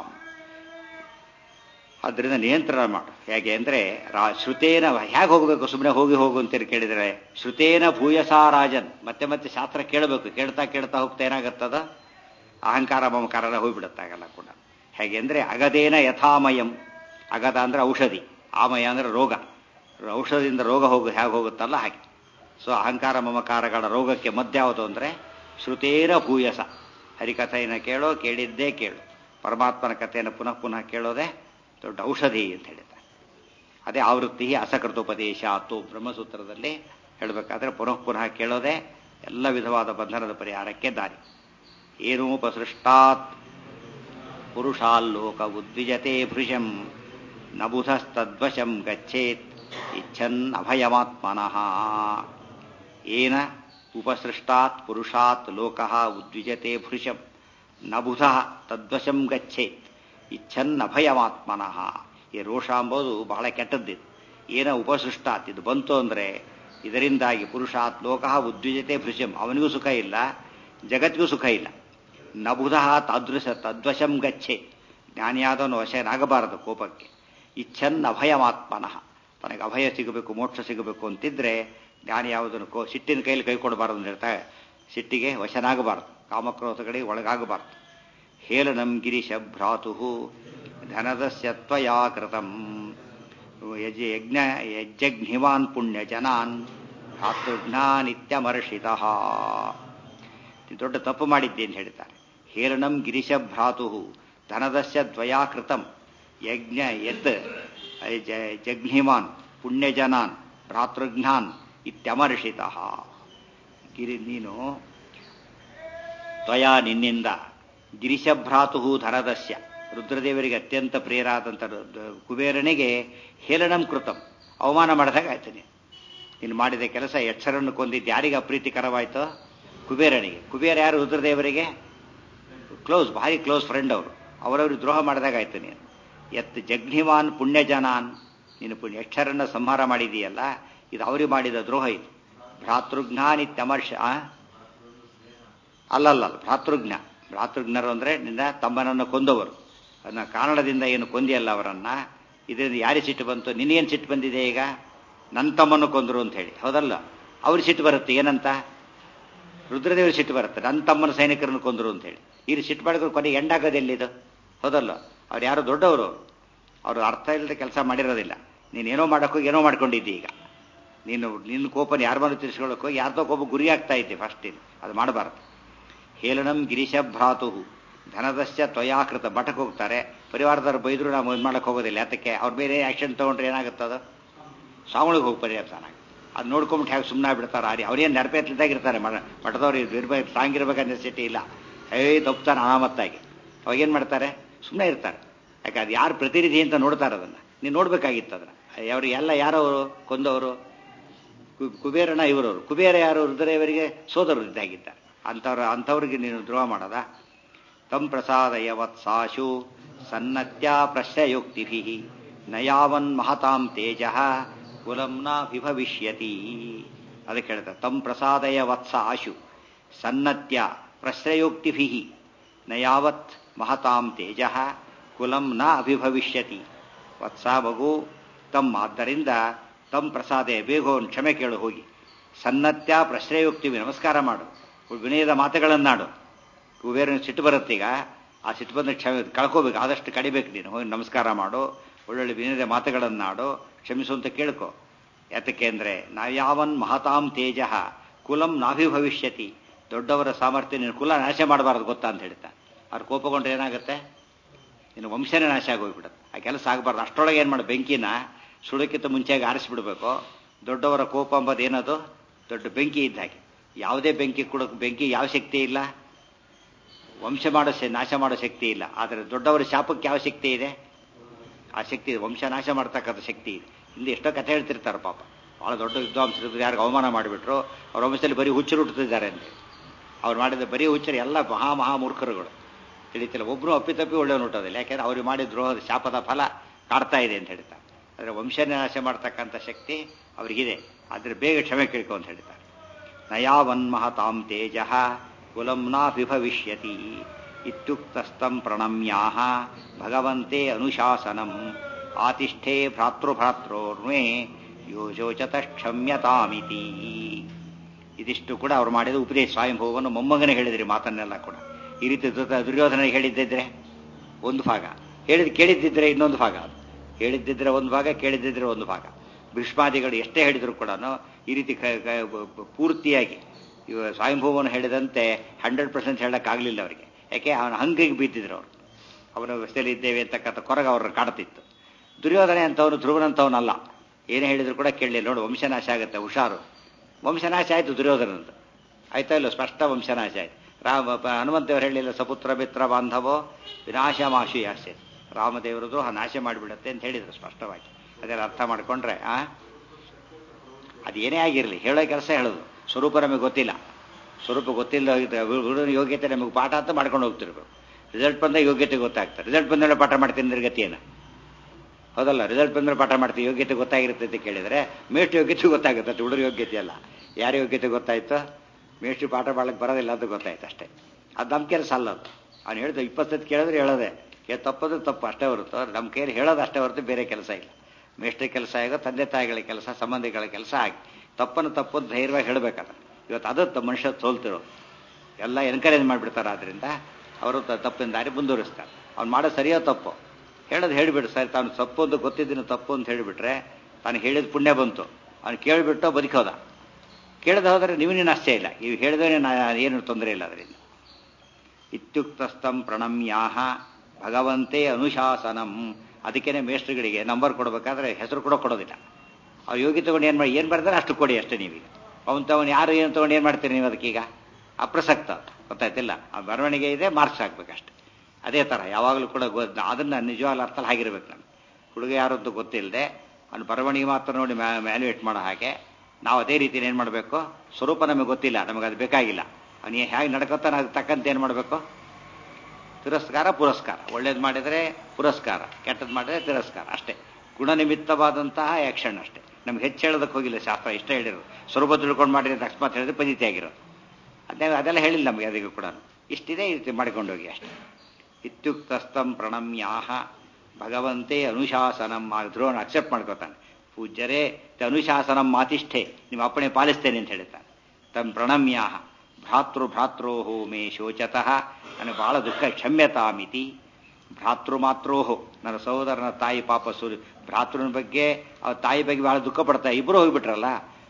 Speaker 1: ಅದರಿಂದ ನಿಯಂತ್ರಣ ಮಾಡು ಹೇಗೆ ಅಂದರೆ ರಾ ಶ್ರುತೇನ ಹೇಗೆ ಹೋಗಬೇಕು ಸುಮ್ಮನೆ ಹೋಗಿ ಹೋಗು ಅಂತೇಳಿ ಕೇಳಿದರೆ ಶ್ರುತೇನ ಭೂಯಸಾ ರಾಜನ್ ಮತ್ತೆ ಮತ್ತೆ ಶಾಸ್ತ್ರ ಕೇಳಬೇಕು ಕೇಳ್ತಾ ಕೇಳ್ತಾ ಹೋಗ್ತಾ ಏನಾಗುತ್ತದ ಅಹಂಕಾರ ಮಮಕಾರನ ಹೋಗ್ಬಿಡುತ್ತಾಗಲ್ಲ ಕೂಡ ಹೇಗೆ ಅಂದರೆ ಅಗದೇನ ಯಥಾಮಯಂ ಅಗದ ಅಂದರೆ ಔಷಧಿ ಆಮಯ ಅಂದರೆ ರೋಗ ಔಷಧಿಯಿಂದ ರೋಗ ಹೋಗು ಹೇಗೆ ಹೋಗುತ್ತಲ್ಲ ಹಾಗೆ ಸೊ ಅಹಂಕಾರ ಮಮಕಾರಗಳ ರೋಗಕ್ಕೆ ಮದ್ಯಾವುದು ಅಂದರೆ ಶ್ರುತೇನ ಭೂಯಸ ಹರಿಕಥೆಯನ್ನು ಕೇಳೋ ಕೇಳಿದ್ದೇ ಕೇಳು ಪರಮಾತ್ಮನ ಕಥೆಯನ್ನು ಪುನಃ ಪುನಃ ಕೇಳೋದೇ ದೊಡ್ಡ ಔಷಧಿ ಅಂತ ಹೇಳಿದ್ದಾರೆ ಅದೇ ಆವೃತ್ತಿ ಅಸಕೃತೋಪದೇಶ ಆತು ಬ್ರಹ್ಮಸೂತ್ರದಲ್ಲಿ ಹೇಳಬೇಕಾದ್ರೆ ಪುನಃ ಪುನಃ ಕೇಳೋದೇ ಎಲ್ಲ ವಿಧವಾದ ಬಂಧನದ ಪರಿಹಾರಕ್ಕೆ ದಾರಿ ಏನೋಪಸೃಷ್ಟಾತ್ ಪುರುಷಾಲ್ಲೋಕ ಉದ್ವಿಜತೆ ಭೃಶಂ ನಬುಧಸ್ತದ್ವಶಂ ಗಚ್ಚೇತ್ ಇಚ್ಛನ್ ಅಭಯಮಾತ್ಮನಃ ಏನ ಉಪಸೃಷ್ಟಾತ್ ಪುರುಷಾತ್ ಲೋಕ ಉದ್ವಿಜತೆ ಭೃಶಂ ನಬುಧ ತದ್ವಶಂ ಗಚ್ಚೇತ್ ಇಚ್ಛನ್ ಅಭಯಮಾತ್ಮನಃ ಈ ರೋಷ ಅಂಬೋದು ಬಹಳ ಕೆಟ್ಟದ್ದಿದು ಏನ ಉಪಸೃಷ್ಟಾತ್ ಇದು ಬಂತು ಅಂದರೆ ಇದರಿಂದಾಗಿ ಪುರುಷಾತ್ ಲೋಕ ಉದ್ವಿಜತೆ ಭೃಶಂ ಅವನಿಗೂ ಸುಖ ಇಲ್ಲ ಜಗತ್ತಿಗೂ ಸುಖ ಇಲ್ಲ ನಬುಧ ತಾದೃಶ ತದ್ವಶಂ ಗಚ್ಚೆ ಜ್ಞಾನಿಯಾದವನು ವಶನಾಗಬಾರದು ಕೋಪಕ್ಕೆ ಇಚ್ಛನ್ ಅಭಯಮಾತ್ಮನಃ ತನಗೆ ಅಭಯ ಸಿಗಬೇಕು ಮೋಕ್ಷ ಸಿಗಬೇಕು ಅಂತಿದ್ರೆ ಜ್ಞಾನಿ ಯಾವುದನ್ನು ಕೋ ಸಿಟ್ಟಿನ ಕೈಲಿ ಕೈ ಕೊಡಬಾರದು ಅಂತ ಹೇಳ್ತಾರೆ ಸಿಟ್ಟಿಗೆ ವಶನಾಗಬಾರದು ಕಾಮಕ್ರೋಧಗಳಿಗೆ ಒಳಗಾಗಬಾರದು ಹೇಳನಂ ಗಿರೀಶ ಭ್ರಾತು ಧನದಸ್ಯ ತ್ವಯಾ ಕೃತಂ ಯಜ ಯಜ್ಞ ಯಜ್ಜಘ್ನಿವಾನ್ ಪುಣ್ಯಜನಾನ್ ಭ್ರಾತೃಘ್ನಾನಿತ್ಯಮರ್ಷಿತ ದೊಡ್ಡ ತಪ್ಪು ಮಾಡಿದ್ದೆ ಅಂತ ಹೇಳ್ತಾರೆ ಹೇರಣಂ ಗಿರೀಶ ಭ್ರಾತು ಧನದಸ್ಯ ದ್ವಯಾ ಕೃತಂ ಯಜ್ಞ ಯತ್ ಜಘ್ನಿಮಾನ್ ಪುಣ್ಯಜನಾನ್ ಭ್ರಾತೃಘ್ನಾನ್ ಇತ್ಯಮರ್ಷಿತ ಗಿರಿ ನೀನು ತ್ವಯಾ ನಿನ್ನಿಂದ ಗಿರಿಶಭ್ರಾತು ಧನದಸ್ಯ ರುದ್ರದೇವರಿಗೆ ಅತ್ಯಂತ ಪ್ರಿಯರಾದಂಥ ಕುಬೇರನಿಗೆ ಹೇಳನಂ ಕೃತಂ ಅವಮಾನ ಮಾಡಿದಾಗ ಆಯ್ತು ನೀನು ನೀನು ಮಾಡಿದ ಕೆಲಸ ಎಚ್ಚರನ್ನು ಕೊಂದಿದ್ದು ಯಾರಿಗೆ ಅಪ್ರೀತಿಕರವಾಯಿತು ಕುಬೇರನಿಗೆ ಕುಬೇರ ಯಾರು ರುದ್ರದೇವರಿಗೆ ಕ್ಲೋಸ್ ಭಾರಿ ಕ್ಲೋಸ್ ಫ್ರೆಂಡ್ ಅವರು ಅವರವ್ರಿಗೆ ದ್ರೋಹ ಮಾಡಿದಾಗ ಆಯ್ತು ನೀನು ಎತ್ ಜಗ್ನಿವಾನ್ ಪುಣ್ಯಜನಾನ್ ನೀನು ಪುಣ್ಯ ಯಕ್ಷರನ್ನ ಸಂಹಾರ ಮಾಡಿದೀಯಲ್ಲ ಇದು ಅವರಿಗೆ ಮಾಡಿದ ದ್ರೋಹ ಇದು ಭ್ರಾತೃಘ್ನಾನಿತ್ಯಮರ್ಷ ಅಲ್ಲಲ್ಲ ಭ್ರಾತೃಘ್ನ ಭ್ರಾತೃಘ್ನರು ಅಂದರೆ ನಿನ್ನ ತಮ್ಮನನ್ನು ಕೊಂದವರು ಅದನ್ನ ಕಾರಣದಿಂದ ಏನು ಕೊಂದಿಯಲ್ಲ ಅವರನ್ನ ಇದರಿಂದ ಯಾರಿಗೆ ಸಿಟ್ಟು ಬಂತು ನಿನ್ನೇನು ಸಿಟ್ಟು ಬಂದಿದೆ ಈಗ ನನ್ನ ತಮ್ಮನ್ನು ಕೊಂದರು ಅಂತ ಹೇಳಿ ಹೌದಲ್ಲ ಅವ್ರಿಗೆ ಸಿಟ್ಟು ಬರುತ್ತೆ ಏನಂತ ರುದ್ರದೇವರು ಸಿಟ್ಟು ಬರುತ್ತೆ ನನ್ನ ತಮ್ಮನ ಸೈನಿಕರನ್ನು ಕೊಂದರು ಅಂತ ಹೇಳಿ ಇಲ್ಲಿ ಸಿಟ್ಟು ಮಾಡಿದ್ರು ಕೊನೆಗೆ ಎಂಡಾಗೋದು ಎಲ್ಲಿದು ಹೌದಲ್ಲ ಅವ್ರು ಯಾರು ದೊಡ್ಡವರು ಅವರು ಅರ್ಥ ಇಲ್ಲದೆ ಕೆಲಸ ಮಾಡಿರೋದಿಲ್ಲ ನೀನೇನೋ ಮಾಡೋಕ್ಕೂ ಏನೋ ಮಾಡ್ಕೊಂಡಿದ್ದಿ ಈಗ ನೀನು ನಿನ್ನ ಕೋಪನ ಯಾರ ಮನೆ ತಿರ್ಸ್ಕೊಳ್ಳೋಕೆ ಹೋಗಿ ಯಾರ್ದೋ ಕೋಪ ಗುರಿ ಆಗ್ತಾ ಇದ್ದೆ ಫಸ್ಟ್ ಇದು ಅದು ಮಾಡಬಾರ್ದು ಹೇಳನಂ ಗಿರೀಶ ಭ್ರಾತು ಧನದಶ್ಚ ತ್ವಯಾಕೃತ ಮಠಕ್ಕೆ ಹೋಗ್ತಾರೆ ಪರಿವಾರದವ್ರು ಬೈದ್ರು ನಾವು ಇದು ಮಾಡಕ್ಕೆ ಹೋಗೋದಿಲ್ಲ ಯಾತಕ್ಕೆ ಅವ್ರ ಬೇರೆ ಆ್ಯಕ್ಷನ್ ತೊಗೊಂಡ್ರೆ ಏನಾಗುತ್ತದ ಸಾವಳಿಗೆ ಹೋಗಿ ಪರಿಹಾರ ಅದು ನೋಡ್ಕೊಂಬಿಟ್ಟು ಹೇಗೆ ಸುಮ್ಮನೆ ಬಿಡ್ತಾರೆ ಅರಿ ಅವ್ರೇನು ನೆರಪೇತ್ಲಿದ್ದಾಗಿರ್ತಾರೆ ಮಠ ಮಠದವ್ರು ಇರ್ಬೇಕು ಸ್ಟ್ರಾಂಗ್ ಇರ್ಬೇಕು ನೆಸಿಟಿ ಇಲ್ಲ ಏ ತಪ್ಪುತ್ತಾನೆ ಅನಾಮತ್ತಾಗಿ ಅವಾಗೇನು ಮಾಡ್ತಾರೆ ಸುಮ್ಮನೆ ಇರ್ತಾರೆ ಯಾಕೆ ಅದು ಯಾರು ಪ್ರತಿನಿಧಿ ಅಂತ ನೋಡ್ತಾರೆ ಅದನ್ನು ನೀನು ನೋಡ್ಬೇಕಾಗಿತ್ತು ಅದನ್ನು ಅವ್ರು ಎಲ್ಲ ಯಾರವರು ಕೊಂದವರು ಕು- ಕುಬೇರನ ಇವರವರು ಕುಬೇರ ಯಾರು ರುದ್ರದೇವರಿಗೆ ಸೋದರರು ಇದ್ದಾಗಿದ್ದಾರೆ ಅಂಥವ್ರ ಅಂಥವ್ರಿಗೆ ನೀನು ದ್ರೋಹ ಮಾಡೋದಾ ತಂ ಪ್ರಸಾದಯ ವತ್ಸಾಶು ಸನ್ನತ್ಯ ಪ್ರಶ್ರಯೋಕ್ತಿಭಿ ನಯಾವನ್ ಮಹತಾಂ ತೇಜ ಕುಲಂ ವಿಭವಿಷ್ಯತಿ ಅದಕ್ಕೆ ಹೇಳ್ತಾರೆ ತಂ ಪ್ರಸಾದಯ ವತ್ಸ ಆಶು ಸನ್ನತ್ಯ ಪ್ರಶ್ರಯೋಕ್ತಿಭಿ ನಯಾವತ್ ಮಹತಾಂ ತೇಜ ಕುಲಂ ನ ಅಭಿಭವಿಷ್ಯತಿ ವತ್ಸ ಮಗು ತಮ್ಮ ಆದ್ದರಿಂದ ತಮ್ಮ ಪ್ರಸಾದೆ ಬೇಗ ಒಂದು ಕ್ಷಮೆ ಕೇಳು ಹೋಗಿ ಸನ್ನತ್ಯ ಪ್ರಶ್ರಯೋಕ್ತಿವಿ ನಮಸ್ಕಾರ ಮಾಡು ವಿನಯದ ಮಾತುಗಳನ್ನಾಡು ಕುಬೇರನ ಸಿಟ್ಟು ಬರುತ್ತೀಗ ಆ ಸಿಟ್ಟು ಬಂದ ಕ್ಷಮೆ ಕಳ್ಕೋಬೇಕು ಆದಷ್ಟು ಕಡಿಬೇಕು ನೀನು ಹೋಗಿ ನಮಸ್ಕಾರ ಮಾಡು ಒಳ್ಳೊಳ್ಳೆ ವಿನಯದ ಮಾತುಗಳನ್ನಾಡು ಕ್ಷಮಿಸು ಅಂತ ಕೇಳ್ಕೊ ಯಾತಕ್ಕೆ ಅಂದರೆ ನಾವ್ಯಾವನ್ ಮಹತಾಂ ತೇಜ ಕುಲಂ ನಾಭಿಭವಿಷ್ಯತಿ ದೊಡ್ಡವರ ಸಾಮರ್ಥ್ಯ ನೀನು ಕುಲ ನಾಶ ಮಾಡಬಾರ್ದು ಗೊತ್ತಾ ಅಂತ ಹೇಳ್ತಾ ಅವ್ರು ಕೋಪಗೊಂಡ್ರೆ ಏನಾಗುತ್ತೆ ಇನ್ನು ವಂಶನೇ ನಾಶ ಆಗೋಗ್ಬಿಡುತ್ತೆ ಆ ಕೆಲಸ ಆಗಬಾರ್ದು ಅಷ್ಟರೊಳಗೆ ಏನು ಮಾಡಿ ಬೆಂಕಿನ ಸುಡೋಕ್ಕಿಂತ ಮುಂಚೆಯಾಗಿ ಆರಿಸ್ಬಿಡ್ಬೇಕು ದೊಡ್ಡವರ ಕೋಪ ಅಂಬೋದು ಏನದು ದೊಡ್ಡ ಬೆಂಕಿ ಇದ್ದ ಹಾಗೆ ಯಾವುದೇ ಬೆಂಕಿ ಕೂಡ ಬೆಂಕಿ ಯಾವ ಶಕ್ತಿ ಇಲ್ಲ ವಂಶ ಮಾಡೋ ಶ- ನಾಶ ಮಾಡೋ ಶಕ್ತಿ ಇಲ್ಲ ಆದರೆ ದೊಡ್ಡವರ ಶಾಪಕ್ಕೆ ಯಾವ ಶಕ್ತಿ ಇದೆ ಆ ಶಕ್ತಿ ಇದೆ ವಂಶ ನಾಶ ಮಾಡ್ತಕ್ಕಂಥ ಶಕ್ತಿ ಇದೆ ಹಿಂದೆ ಎಷ್ಟೋ ಕಥೆ ಹೇಳ್ತಿರ್ತಾರೆ ಪಾಪ ಭಾಳ ದೊಡ್ಡ ವಿದ್ವಾಂಸರು ಯಾರಿಗೆ ಅವಮಾನ ಮಾಡಿಬಿಟ್ರು ಅವ್ರ ವಂಶದಲ್ಲಿ ಬರೀ ಹುಚ್ಚರು ಹುಟ್ಟುತ್ತಿದ್ದಾರೆ ಅಂತ ಅವ್ರು ಮಾಡಿದ ಬರೀ ಹುಚ್ಚರು ಎಲ್ಲ ಮಹಾ ಮಹಾ ಮೂರ್ಖರುಗಳು ತಿಳಿತಿಲ್ಲ ಒಬ್ಬರು ಅಪ್ಪಿತಪ್ಪಿ ಒಳ್ಳೆಯವನು ಹುಟ್ಟೋದಿಲ್ಲ ಯಾಕೆಂದ್ರೆ ಅವ್ರಿಗೆ ಮಾಡಿದ ದ್ರೋಹದ ಶಾಪದ ಫಲ ಕಾಡ್ತಾ ಇದೆ ಅಂತ ಹೇಳ್ತಾರೆ ಆದರೆ ವಂಶನಾಶ ಮಾಡ್ತಕ್ಕಂಥ ಶಕ್ತಿ ಅವರಿಗಿದೆ ಆದರೆ ಬೇಗ ಕ್ಷಮೆ ಕೇಳ್ಕೊ ಅಂತ ಹೇಳ್ತಾರೆ ನಯಾವನ್ಮಹತಾಂ ತೇಜ ಕುಲಂ ನಾಭಿಭವಿಷ್ಯತಿ ಇತ್ಯುಕ್ತಸ್ತಂ ಪ್ರಣಮ್ಯಾಹ ಭಗವಂತೆ ಅನುಶಾಸನಂ ಆತಿಷ್ಠೇ ಭ್ರಾತೃಭ್ರಾತ್ರೋರ್ಮೇ ಯೋಜೋಚತ ಕ್ಷಮ್ಯತಾಮಿತಿ ಇದಿಷ್ಟು ಕೂಡ ಅವ್ರು ಮಾಡಿದ ಉಪದೇಶ ಸ್ವಯಂಭವವನ್ನು ಮೊಮ್ಮಗನೇ ಹೇಳಿದ್ರಿ ಮಾತನ್ನೆಲ್ಲ ಕೂಡ ಈ ರೀತಿ ದುರ್ಯೋಧನ ದುರ್ಯೋಧನಿಗೆ ಹೇಳಿದ್ದಿದ್ರೆ ಒಂದು ಭಾಗ ಹೇಳಿದ್ ಕೇಳಿದ್ದಿದ್ರೆ ಇನ್ನೊಂದು ಭಾಗ ಅದು ಹೇಳಿದ್ದಿದ್ರೆ ಒಂದು ಭಾಗ ಕೇಳಿದ್ದಿದ್ರೆ ಒಂದು ಭಾಗ ಭೀಷ್ಮಾದಿಗಳು ಎಷ್ಟೇ ಹೇಳಿದ್ರು ಕೂಡ ಈ ರೀತಿ ಕ- ಕ- ಬ- ಬ- ಪೂರ್ತಿಯಾಗಿ ಇವ ಸ್ವಯಂಭೂವನ್ನು ಹೇಳಿದಂತೆ ಹಂಡ್ರೆಡ್ ಪರ್ಸೆಂಟ್ ಹೇಳಕ್ಕಾಗಲಿಲ್ಲ ಅವರಿಗೆ ಯಾಕೆ ಅವನ ಹಂಗಿಗೆ ಬಿದ್ದಿದ್ರು ಅವರು ಅವನ ವ್ಯವಸ್ಥೆಯಲ್ಲಿ ಇದ್ದೇವೆ ಅಂತಕ್ಕಂಥ ಕೊರಗ ಅವ್ರನ್ನ ಕಾಡ್ತಿತ್ತು ದುರ್ಯೋಧನೆ ಅಂತವನು ಧ್ರುವನಂತವನಲ್ಲ ಏನೇ ಹೇಳಿದ್ರು ಕೂಡ ಕೇಳಲಿಲ್ಲ ನೋಡು ವಂಶನಾಶ ಆಗುತ್ತೆ ಹುಷಾರು ವಂಶನಾಶ ಆಯಿತು ದುರ್ಯೋಧನಂದು ಆಯ್ತಾ ಇಲ್ಲ ಸ್ಪಷ್ಟ ವಂಶನಾಶ ಆಯ್ತು ರಾಮ ಪ- ಹನುಮಂತೇವರು ಹೇಳಿಲ್ಲ ಸಪುತ್ರ ಮಿತ್ರ ಬಾಂಧವೋ ವಿನಾಶ ಮಾಶು ಯಾಸೆ ರಾಮದೇವರದು ನಾಶ ಮಾಡಿಬಿಡುತ್ತೆ ಅಂತ ಹೇಳಿದ್ರು ಸ್ಪಷ್ಟವಾಗಿ ಅದೆಲ್ಲ ಅರ್ಥ ಮಾಡ್ಕೊಂಡ್ರೆ ಆ ಅದು ಏನೇ ಆಗಿರಲಿ ಹೇಳೋ ಕೆಲಸ ಹೇಳೋದು ಸ್ವರೂಪ ನಮಗೆ ಗೊತ್ತಿಲ್ಲ ಸ್ವರೂಪ ಗೊತ್ತಿಲ್ಲ ಹುಡುಗನ ಯೋಗ್ಯತೆ ನಮಗೆ ಪಾಠ ಅಂತ ಮಾಡ್ಕೊಂಡು ಹೋಗ್ತಿರ್ಬೇಕು ರಿಸಲ್ಟ್ ಬಂದಾಗ ಯೋಗ್ಯತೆ ಗೊತ್ತಾಗ್ತದೆ ರಿಸಲ್ಟ್ ಬಂದ ಪಾಠ ಮಾಡ್ತೀನಿ ನಿರ್ಗತಿ ಏನು ಹೌದಲ್ಲ ರಿಸಲ್ಟ್ ಬಂದ್ರೆ ಪಾಠ ಮಾಡ್ತೀವಿ ಯೋಗ್ಯತೆ ಗೊತ್ತಾಗಿರುತ್ತೆ ಅಂತ ಕೇಳಿದ್ರೆ ಮೇಷ್ಟ್ರ ಯೋಗ್ಯತೆ ಗೊತ್ತಾಗುತ್ತೆ ಅದು ಹುಡುಗರ ಯೋಗ್ಯತೆ ಅಲ್ಲ ಯಾರ ಯೋಗ್ಯತೆ ಗೊತ್ತಾಯ್ತು ಮೇಷ್ಟ್ರು ಪಾಠ ಮಾಡ್ಲಿಕ್ಕೆ ಬರೋದಿಲ್ಲ ಅಂತ ಗೊತ್ತಾಯ್ತು ಅಷ್ಟೇ ಅದು ನಮ್ಮ ಕೆಲಸ ಅಲ್ಲ ಅದು ಅವ್ನು ಹೇಳ್ದ ಇಪ್ಪತ್ತತ್ತು ಕೇಳಿದ್ರೆ ಹೇಳೋದೆ ಏ ತಪ್ಪದ್ರೆ ತಪ್ಪು ಅಷ್ಟೇ ಹೊರತು ನಮ್ಮ ಕೈಯಲ್ಲಿ ಹೇಳೋದು ಅಷ್ಟೇ ಹೊರತು ಬೇರೆ ಕೆಲಸ ಇಲ್ಲ ಮೇಷ್ಟ್ರ ಕೆಲಸ ಆಗೋ ತಂದೆ ತಾಯಿಗಳ ಕೆಲಸ ಸಂಬಂಧಿಗಳ ಕೆಲಸ ಆಗಿ ತಪ್ಪನ್ನು ತಪ್ಪು ಅಂತ ಧೈರ್ಯವಾಗಿ ಹೇಳಬೇಕಲ್ಲ ಇವತ್ತು ಅದು ತ- ಮನುಷ್ಯ ಸೋಲ್ತಿರೋದು ಎಲ್ಲ ಎನ್ಕರೇಜ್ ಮಾಡಿಬಿಡ್ತಾರೆ ಆದ್ರಿಂದ ಅವರು ತ- ತಪ್ಪಿನ ದಾರಿ ಮುಂದುವರಿಸ್ತಾರೆ ಅವ್ನು ಮಾಡೋ ಸರಿಯೋ ತಪ್ಪು ಹೇಳೋದು ಹೇಳಿಬಿಡು ಸರಿ ತಾನು ತಪ್ಪು ಅಂತ ಗೊತ್ತಿದ್ದೀನಿ ತಪ್ಪು ಅಂತ ಹೇಳಿಬಿಟ್ರೆ ತಾನು ಹೇಳಿದ ಪುಣ್ಯ ಬಂತು ಅವ್ನು ಕೇಳಿಬಿಟ್ಟು ಬದುಕೋದ ಕೇಳದೆ ಹೋದರೆ ನೀವೇನೇನು ಅಷ್ಟೇ ಇಲ್ಲ ಇವು ಹೇಳಿದ್ರೆ ಏನು ತೊಂದರೆ ಇಲ್ಲ ಅದರಿಂದ ಇತ್ಯುಕ್ತಸ್ತಂ ಪ್ರಣಮ್ಯಾಹ ಭಗವಂತೆ ಅನುಶಾಸನಂ ಅದಕ್ಕೇನೆ ಮೇಸ್ಟ್ರುಗಳಿಗೆ ನಂಬರ್ ಕೊಡಬೇಕಾದ್ರೆ ಹೆಸರು ಕೂಡ ಕೊಡೋದಿಲ್ಲ ಅವ್ರು ಯೋಗಿ ತಗೊಂಡು ಏನು ಮಾಡಿ ಏನು ಬರ್ತಾರೆ ಅಷ್ಟು ಕೊಡಿ ಅಷ್ಟೇ ನೀವೀಗ ಅವ್ನು ತಗೊಂಡು ಯಾರು ಏನು ತಗೊಂಡು ಏನು ಮಾಡ್ತೀರಿ ನೀವು ಅದಕ್ಕೀಗ ಅಪ್ರಸಕ್ತ ಅದು. ಗೊತ್ತಾಯ್ತಿಲ್ಲ ಆ ಬರವಣಿಗೆ ಇದೆ ಮಾರ್ಕ್ಸ್ ಹಾಕ್ಬೇಕಷ್ಟೆ ಅದೇ ಥರ ಯಾವಾಗಲೂ ಕೂಡ ಗೊ ಅದನ್ನು ನಿಜವಾಗ್ಲೂ ಅರ್ಥ ಆಗಿರ್ಬೇಕು ನಮ್ಗೆ ಹುಡುಗ ಯಾರು ಅಂತ ಗೊತ್ತಿಲ್ಲದೆ ಅವ್ನು ಬರವಣಿಗೆ ಮಾತ್ರ ನೋಡಿ ಮ್ಯಾಲ್ಯುವೇಟ್ ಮಾಡೋ ಹಾಗೆ ನಾವು ಅದೇ ರೀತಿ ಏನು ಮಾಡಬೇಕು ಸ್ವರೂಪ ನಮಗೆ ಗೊತ್ತಿಲ್ಲ ನಮಗೆ ಅದು ಬೇಕಾಗಿಲ್ಲ ಅವನು ಹೇಗೆ ನಡ್ಕೊತಾನೆ ಅದಕ್ಕೆ ತಕ್ಕಂತೆ ಏನು ಮಾಡಬೇಕು ತಿರಸ್ಕಾರ ಪುರಸ್ಕಾರ ಒಳ್ಳೇದು ಮಾಡಿದರೆ ಪುರಸ್ಕಾರ ಕೆಟ್ಟದ್ದು ಮಾಡಿದರೆ ತಿರಸ್ಕಾರ ಅಷ್ಟೇ ಗುಣನಿಮಿತ್ತವಾದಂತಹ ಆ್ಯಕ್ಷನ್ ಅಷ್ಟೇ ನಮ್ಗೆ ಹೆಚ್ಚು ಹೇಳೋದಕ್ಕೆ ಹೋಗಿಲ್ಲ ಶಾಸ್ತ್ರ ಇಷ್ಟ ಹೇಳಿರೋದು ಸ್ವರೂಪ ತಿಳ್ಕೊಂಡು ಮಾಡಿದ್ರೆ ಅಂತ ಅಕಸ್ಮಾತ್ ಹೇಳಿದ್ರೆ ಪದ್ಧತಿ ಆಗಿರೋದು ಅದೇ ಅದೆಲ್ಲ ಹೇಳಿಲ್ಲ ನಮಗೆ ಅದಕ್ಕೆ ಕೂಡ ಇಷ್ಟಿದೆ ಈ ರೀತಿ ಮಾಡ್ಕೊಂಡು ಹೋಗಿ ಅಷ್ಟೇ ಇತ್ಯುಕ್ತಸ್ತಂ ಪ್ರಣಮ್ಯಾಹ ಭಗವಂತೆ ಅನುಶಾಸನಂ ಆ ಧ್ರುವನ ಅಕ್ಸೆಪ್ಟ್ ಮಾಡ್ಕೋತಾನೆ ಪೂಜ್ಯರೇ ತೆ ಅನುಶಾಸನಂ ಮಾತಿಷ್ಠೆ ನಿಮ್ಮ ಅಪ್ಪಣೆ ಪಾಲಿಸ್ತೇನೆ ಅಂತ ಹೇಳ್ತಾನೆ ತಂ ಪ್ರಣಮ್ಯಾಹ ಭ್ರಾತೃ ಭ್ರಾತ್ರೋಹೋ ಮೇ ಶೋಚತಃ ನನಗೆ ಬಹಳ ದುಃಖ ಕ್ಷಮ್ಯತಾಮಿತಿ ಭ್ರಾತೃ ಮಾತ್ರೋಹೋ ನನ್ನ ಸಹೋದರನ ತಾಯಿ ಪಾಪ ಸುರಿ ಭ್ರಾತೃನ ಬಗ್ಗೆ ಅವ್ರ ತಾಯಿ ಬಗ್ಗೆ ಬಹಳ ದುಃಖ ಪಡ್ತಾ ಇಬ್ಬರು ಹೋಗ್ಬಿಟ್ರಲ್ಲ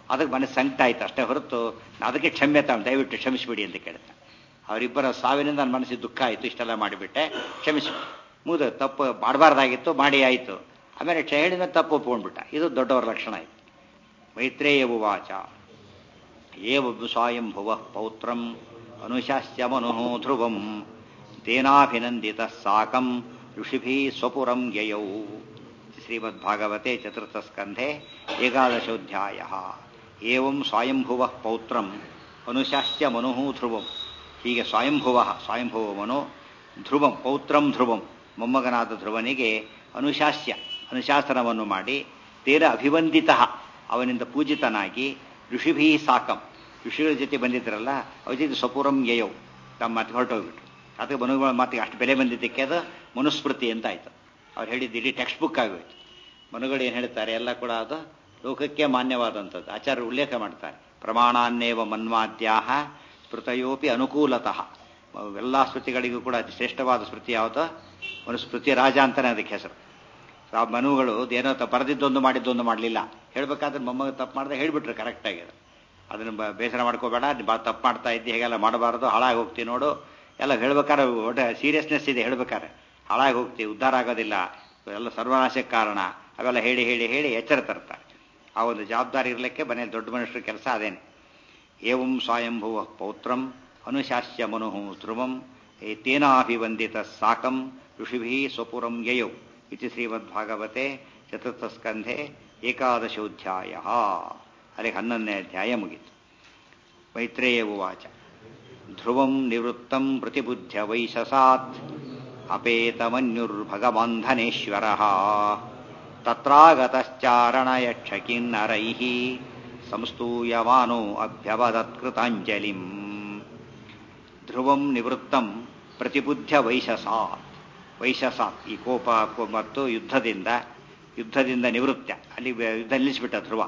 Speaker 1: ಅದಕ್ಕೆ ಮನಸ್ಸು ಸಂಕಟ ಆಯ್ತು ಅಷ್ಟೇ ಹೊರತು ಅದಕ್ಕೆ ಕ್ಷಮ್ಯ ತಾವು ದಯವಿಟ್ಟು ಕ್ಷಮಿಸಿಬಿಡಿ ಅಂತ ಕೇಳ್ತಾನೆ ಅವರಿಬ್ಬರ ಸಾವಿನಿಂದ ನನ್ನ ಮನಸ್ಸಿಗೆ ದುಃಖ ಆಯಿತು ಇಷ್ಟೆಲ್ಲ ಮಾಡಿಬಿಟ್ಟೆ ಕ್ಷಮಿಸಿಬಿಡಿ ಮುಗಿದು ತಪ್ಪು ಮಾಡಬಾರ್ದಾಗಿತ್ತು ಮಾಡಿ ಆಯಿತು ಆಮೇಲೆ ಕ್ಷ ಹೇಳಿದ ತಪ್ಪು ಒಪ್ಕೊಂಡ್ಬಿಟ್ಟ ಇದು ದೊಡ್ಡವರ ಲಕ್ಷಣ ಆಯಿತು ಮೈತ್ರೇಯ ಉವಾಚ ಏವ ಸ್ವಯಂಭುವ ಪೌತ್ರಂ ಅನುಶಾಸ್ಯ ಮನು ಧ್ರುವಂ ತೇನಾಭಿನಂದಿತ ಸಾಕಂ ಋಷಿಭಿ ಸ್ವಪುರಂ ಯಯೌ ಶ್ರೀಮದ್ಭಾಗವತೆ ಚತುರ್ಥಸ್ಕಂಧೆ ಏಕಾದಶೋಧ್ಯಾಯ ಏವಂ ಸ್ವಯಂಭುವ ಪೌತ್ರಂ ಅನುಶಾಸ್ಯ ಮನು ಧ್ರುವಂ ಹೀಗೆ ಸ್ವಯಂಭುವ ಸ್ವಯಂಭುವ ಮನು ಧ್ರುವಂ ಪೌತ್ರಂ ಧ್ರುವಂ ಮೊಮ್ಮಗನಾದ ಧ್ರುವನಿಗೆ ಅನುಶಾಸ್ಯ ಅನುಶಾಸನವನ್ನು ಮಾಡಿ ತೇರ ಅಭಿವಂದಿತ ಅವನಿಂದ ಪೂಜಿತನಾಗಿ ಋಷಿಭೀ ಸಾಕಂ ಋಷಿಗಳ ಜೊತೆ ಬಂದಿದ್ರಲ್ಲ ಅವ್ರ ಜೊತೆ ಸ್ವಪುರಂ ಯಯೌ ತಮ್ಮ ಮತ್ತೆ ಹೊರಟೋಗ್ಬಿಟ್ರು ಅದಕ್ಕೆ ಮನುಗಳ ಮಾತಿಗೆ ಅಷ್ಟು ಬೆಲೆ ಬಂದಿದ್ದಕ್ಕೆ ಅದು ಮನುಸ್ಮೃತಿ ಅಂತ ಆಯ್ತು ಅವ್ರು ಹೇಳಿದ್ದು ಇಡೀ ಟೆಕ್ಸ್ಟ್ ಬುಕ್ ಆಗೋಯ್ತು ಮನುಗಳು ಏನು ಹೇಳ್ತಾರೆ ಎಲ್ಲ ಕೂಡ ಅದು ಲೋಕಕ್ಕೆ ಮಾನ್ಯವಾದಂಥದ್ದು ಆಚಾರ್ಯರು ಉಲ್ಲೇಖ ಮಾಡ್ತಾರೆ ಪ್ರಮಾಣಾನ್ನೇವ ಮನ್ವಾದ್ಯಾಹ ಸ್ಮೃತಯೋಪಿ ಅನುಕೂಲತಃ ಎಲ್ಲ ಸ್ಮೃತಿಗಳಿಗೂ ಕೂಡ ಅತಿ ಶ್ರೇಷ್ಠವಾದ ಸ್ಮೃತಿ ಯಾವುದು ಮನುಸ್ಮೃತಿ ರಾಜ ಅಂತಾನೆ ಅದಕ್ಕೆ ಹೆಸರು ಆ ಮನುಗಳು ಏನೋ ತ ಬರೆದಿದ್ದೊಂದು ಮಾಡಿದ್ದೊಂದು ಮಾಡಲಿಲ್ಲ ಹೇಳ್ಬೇಕಾದ್ರೆ ಮೊಮ್ಮಗ ತಪ್ಪು ಮಾಡಿದ್ರೆ ಹೇಳಿಬಿಟ್ರು ಕರೆಕ್ಟಾಗಿ ಅದನ್ನು ಬ- ಬೇಸರ ಮಾಡ್ಕೋಬೇಡ ಬಾ ತಪ್ಪು ಮಾಡ್ತಾ ಇದ್ದಿ ಹೇಗೆಲ್ಲ ಮಾಡಬಾರ್ದು ಹಾಳಾಗಿ ಹೋಗ್ತೀವಿ ನೋಡು ಎಲ್ಲ ಹೇಳ್ಬೇಕಾದ್ರೆ ಒಳ್ಳೆ ಸೀರಿಯಸ್ನೆಸ್ ಇದೆ ಹೇಳ್ಬೇಕಾದ್ರೆ ಹಾಳಾಗಿ ಹೋಗ್ತೀವಿ ಉದ್ಧಾರ ಆಗೋದಿಲ್ಲ ಎಲ್ಲ ಸರ್ವನಾಶಕ್ಕೆ ಕಾರಣ ಅವೆಲ್ಲ ಹೇಳಿ ಹೇಳಿ ಹೇಳಿ ಎಚ್ಚರ ತರ್ತಾರೆ ಆ ಒಂದು ಜವಾಬ್ದಾರಿ ಇರಲಿಕ್ಕೆ ಮನೆ ದೊಡ್ಡ ಮನುಷ್ಯರ ಕೆಲಸ ಅದೇನೆ ಏವಂ ಸ್ವಯಂಭುವ ಪೌತ್ರಂ ಅನುಶಾಸ್ಯ ಮನು ಧ್ರುವಂ ತೇನಾಭಿವಂದಿತ ಸಾಕಂ ಋಷಿಭಿ ಸ್ವಪುರಂ ಯಯೌ ಇತಿ ಶ್ರೀಮದ್ಭಾಗವತೆ ಚತುರ್ಥಸ್ಕಂಧೆ ಏಕಾದಶೋಧ್ಯಾಯ ಅಲ್ಲಿಗೆ ಹನ್ನೊಂದನೇ ಅಧ್ಯಾಯ ಮುಗಿತು ಮೈತ್ರೇಯ ಉವಾಚ ಧ್ರುವಂ ನಿವೃತ್ತಂ ಪ್ರತಿಬುದ್ಧ್ಯ ವೈಶಸಾತ್ ಅಪೇತಮನ್ಯುರ್ಭಗಬಂಧನೇಶ್ವರ ತತ್ರಾಗತಶ್ಚಾರಣಯಕ್ಷಕಿನ್ನರೈಃ ಸಂಸ್ತೂಯಮಾನೋ ಅಭ್ಯವದತ್ಕೃತಾಂಜಲಿಂ ಧ್ರುವಂ ನಿವೃತ್ತಂ ಪ್ರತಿಬುದ್ಧ್ಯ ವೈಶಸಾತ್ ವೈಶಸಾತ್ ಈ ಕೋಪ ಕೋ- ಮತ್ತು ಯುದ್ಧದಿಂದ ಯುದ್ಧದಿಂದ ನಿವೃತ್ತ ಅಲ್ಲಿ ವ- ಯುದ್ಧ ನಿಲ್ಲಿಸಿಬಿಟ್ಟ ಧ್ರುವ